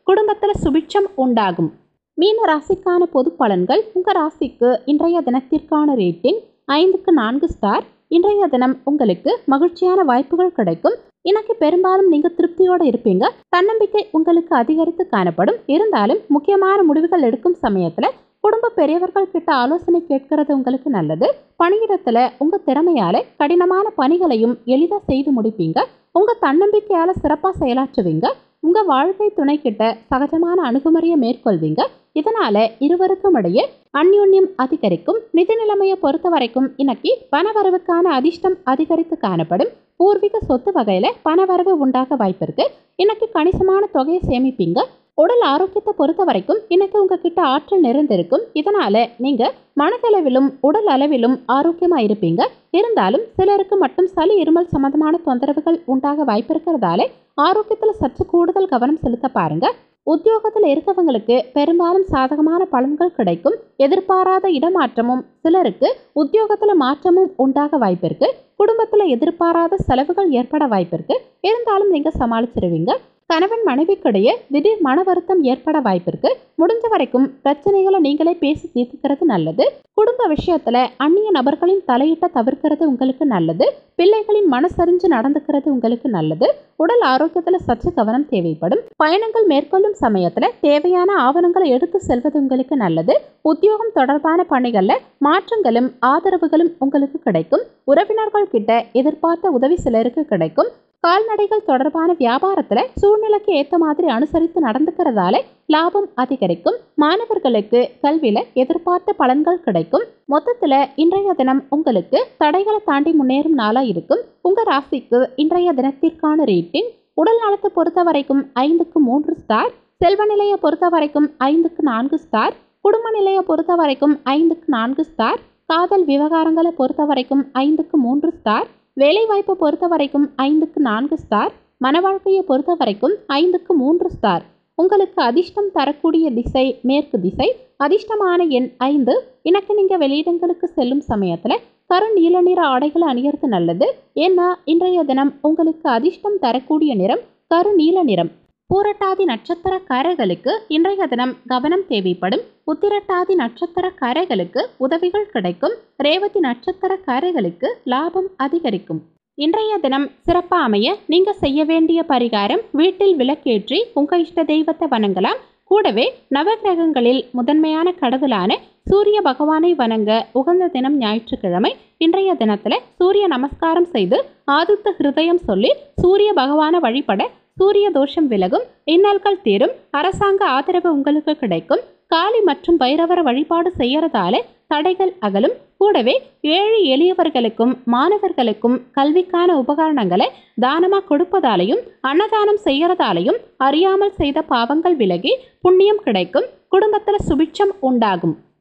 குடும்பத்தில் சுபிட்சம் உண்டாகும் மீன ராசிக்கான பொது பலன்கள் உங்கள் ராசிக்கு இன்றைய தினத்திற்கான ரேட்டிங் ஐந்துக்கு நான்கு ஸ்டார் இன்றைய தினம் உங்களுக்கு மகிழ்ச்சியான வாய்ப்புகள் கிடைக்கும் இன்னைக்கு பெரும்பாலும் நீங்க திருப்தியோட இருப்பீங்க தன்னம்பிக்கை உங்களுக்கு அதிகரித்து காணப்படும் இருந்தாலும் முக்கியமான முடிவுகள் எடுக்கும் சமயத்துல குடும்ப பெரியவர்கள் கிட்ட ஆலோசனை கேட்கறது உங்களுக்கு நல்லது பணியிடத்துல உங்க திறமையால கடினமான பணிகளையும் எளிதா செய்து முடிப்பீங்க உங்க தன்னம்பிக்கையால சிறப்பா செயலாற்றுவீங்க உங்க வாழ்க்கை துணை கிட்ட சகஜமான அணுகுமுறையை மேற்கொள்வீங்க இதனால இருவருக்கும் இடையே அந்யோன்யம் அதிகரிக்கும் நிதி நிலைமையை பொறுத்த வரைக்கும் இன்னைக்கு பணவரவுக்கான அதிர்ஷ்டம் அதிகரித்து காணப்படும் பூர்வீக சொத்து வகையில பணவரவு உண்டாக வாய்ப்பு இருக்கு இன்னைக்கு கணிசமான தொகையை சேமிப்பீங்க உடல் ஆரோக்கியத்தை பொறுத்த வரைக்கும் இன்னைக்கு உங்ககிட்ட ஆற்றல் நிறைந்திருக்கும் இதனால நீங்க மனதளவிலும் உடல் அளவிலும் ஆரோக்கியமா இருப்பீங்க இருந்தாலும் சிலருக்கு மட்டும் சளி இருமல் சம்பந்தமான தொந்தரவுகள் உண்டாக வாய்ப்பு இருக்கிறதால ஆரோக்கியத்துல சற்று கூடுதல் கவனம் செலுத்த பாருங்க உத்தியோகத்தில் இருக்கவங்களுக்கு பெரும்பாலும் சாதகமான பலன்கள் கிடைக்கும் எதிர்பாராத இடமாற்றமும் சிலருக்கு உத்தியோகத்தில் மாற்றமும் உண்டாக வாய்ப்பு இருக்கு குடும்பத்தில் எதிர்பாராத செலவுகள் ஏற்பட வாய்ப்பு இருக்கு இருந்தாலும் நீங்க சமாளிச்சிருவீங்க கணவன் மனைவிக்கிடையே திடீர் மன வருத்தம் ஏற்பட வாய்ப்பு இருக்கு முடிஞ்ச வரைக்கும் பிரச்சனைகளை நீங்களே பேசி தீர்த்துக்கிறது நல்லது குடும்ப விஷயத்துல அந்நிய நபர்களின் தலையிட்ட தவிர்க்கிறது உங்களுக்கு நல்லது பிள்ளைகளின் மனசறிஞ்சு நடந்துக்கிறது உங்களுக்கு நல்லது உடல் ஆரோக்கியத்துல சற்று கவனம் தேவைப்படும் பயணங்கள் மேற்கொள்ளும் சமயத்துல தேவையான ஆவணங்களை எடுத்து செல்வது உங்களுக்கு நல்லது உத்தியோகம் தொடர்பான பணிகள்ல மாற்றங்களும் ஆதரவுகளும் உங்களுக்கு கிடைக்கும் உறவினர்கள் கிட்ட எதிர்பார்த்த உதவி சிலருக்கு கிடைக்கும் கால்நடைகள் தொடர்பான வியாபாரத்துல சூழ்நிலைக்கு ஏத்த மாதிரி அனுசரித்து நடந்துக்கிறதால லாபம் அதிகரிக்கும் மாணவர்களுக்கு கல்வியில எதிர்பார்த்த பலன்கள் கிடைக்கும் மொத்தத்துல இன்றைய தினம் உங்களுக்கு தடைகளை தாண்டி முன்னேறும் நாளா இருக்கும் உங்க ராசிக்கு இன்றைய தினத்திற்கான ரேட்டிங் உடல் நலத்தை பொறுத்த வரைக்கும் ஐந்துக்கு மூன்று ஸ்டார் செல்வ நிலையை பொறுத்த வரைக்கும் ஐந்துக்கு நான்கு ஸ்டார் குடும்ப நிலையை பொறுத்த வரைக்கும் ஐந்துக்கு நான்கு ஸ்டார் காதல் விவகாரங்களை பொறுத்த வரைக்கும் ஐந்துக்கு மூன்று ஸ்டார் வேலைவாய்ப்பை பொறுத்த வரைக்கும் ஐந்துக்கு நான்கு ஸ்டார் மன வாழ்க்கையை பொறுத்த வரைக்கும் ஐந்துக்கு மூன்று ஸ்டார் உங்களுக்கு அதிர்ஷ்டம் தரக்கூடிய திசை மேற்கு திசை அதிர்ஷ்டமான எண் ஐந்து எனக்கு நீங்கள் வெளியிடங்களுக்கு செல்லும் சமயத்தில் கரு நீல நிற ஆடைகளை அணியறது நல்லது ஏன்னா இன்றைய தினம் உங்களுக்கு அதிர்ஷ்டம் தரக்கூடிய நிறம் கரு நீல நிறம் பூரட்டாதி நட்சத்திரக்காரர்களுக்கு இன்றைய தினம் கவனம் தேவைப்படும் உத்திரட்டாதி நட்சத்திரக்காரர்களுக்கு உதவிகள் கிடைக்கும் ரேவதி நட்சத்திரக்காரர்களுக்கு லாபம் அதிகரிக்கும் இன்றைய தினம் சிறப்பா அமைய நீங்க செய்ய வேண்டிய பரிகாரம் வீட்டில் விளக்கேற்றி உங்க இஷ்ட தெய்வத்தை வணங்கலாம் கூடவே நவகிரகங்களில் முதன்மையான கடவுளான சூரிய பகவானை வணங்க உகந்த தினம் ஞாயிற்றுக்கிழமை இன்றைய தினத்துல சூரிய நமஸ்காரம் செய்து ஆதித்த ஹிருதயம் சொல்லி சூரிய பகவானை வழிபட சூரிய தோஷம் விலகும் இன்னல்கள் தீரும் அரசாங்க ஆதரவு உங்களுக்கு கிடைக்கும் காளி மற்றும் பைரவர வழிபாடு செய்யறதால தடைகள் அகலும் கூடவே ஏழை எளியவர்களுக்கும் மாணவர்களுக்கும் கல்விக்கான உபகரணங்களை தானமா கொடுப்பதாலையும் அன்னதானம் செய்யறதாலையும் அறியாமல் செய்த பாவங்கள் விலகி புண்ணியம் கிடைக்கும் குடும்பத்துல சுபிட்சம் உண்டாகும்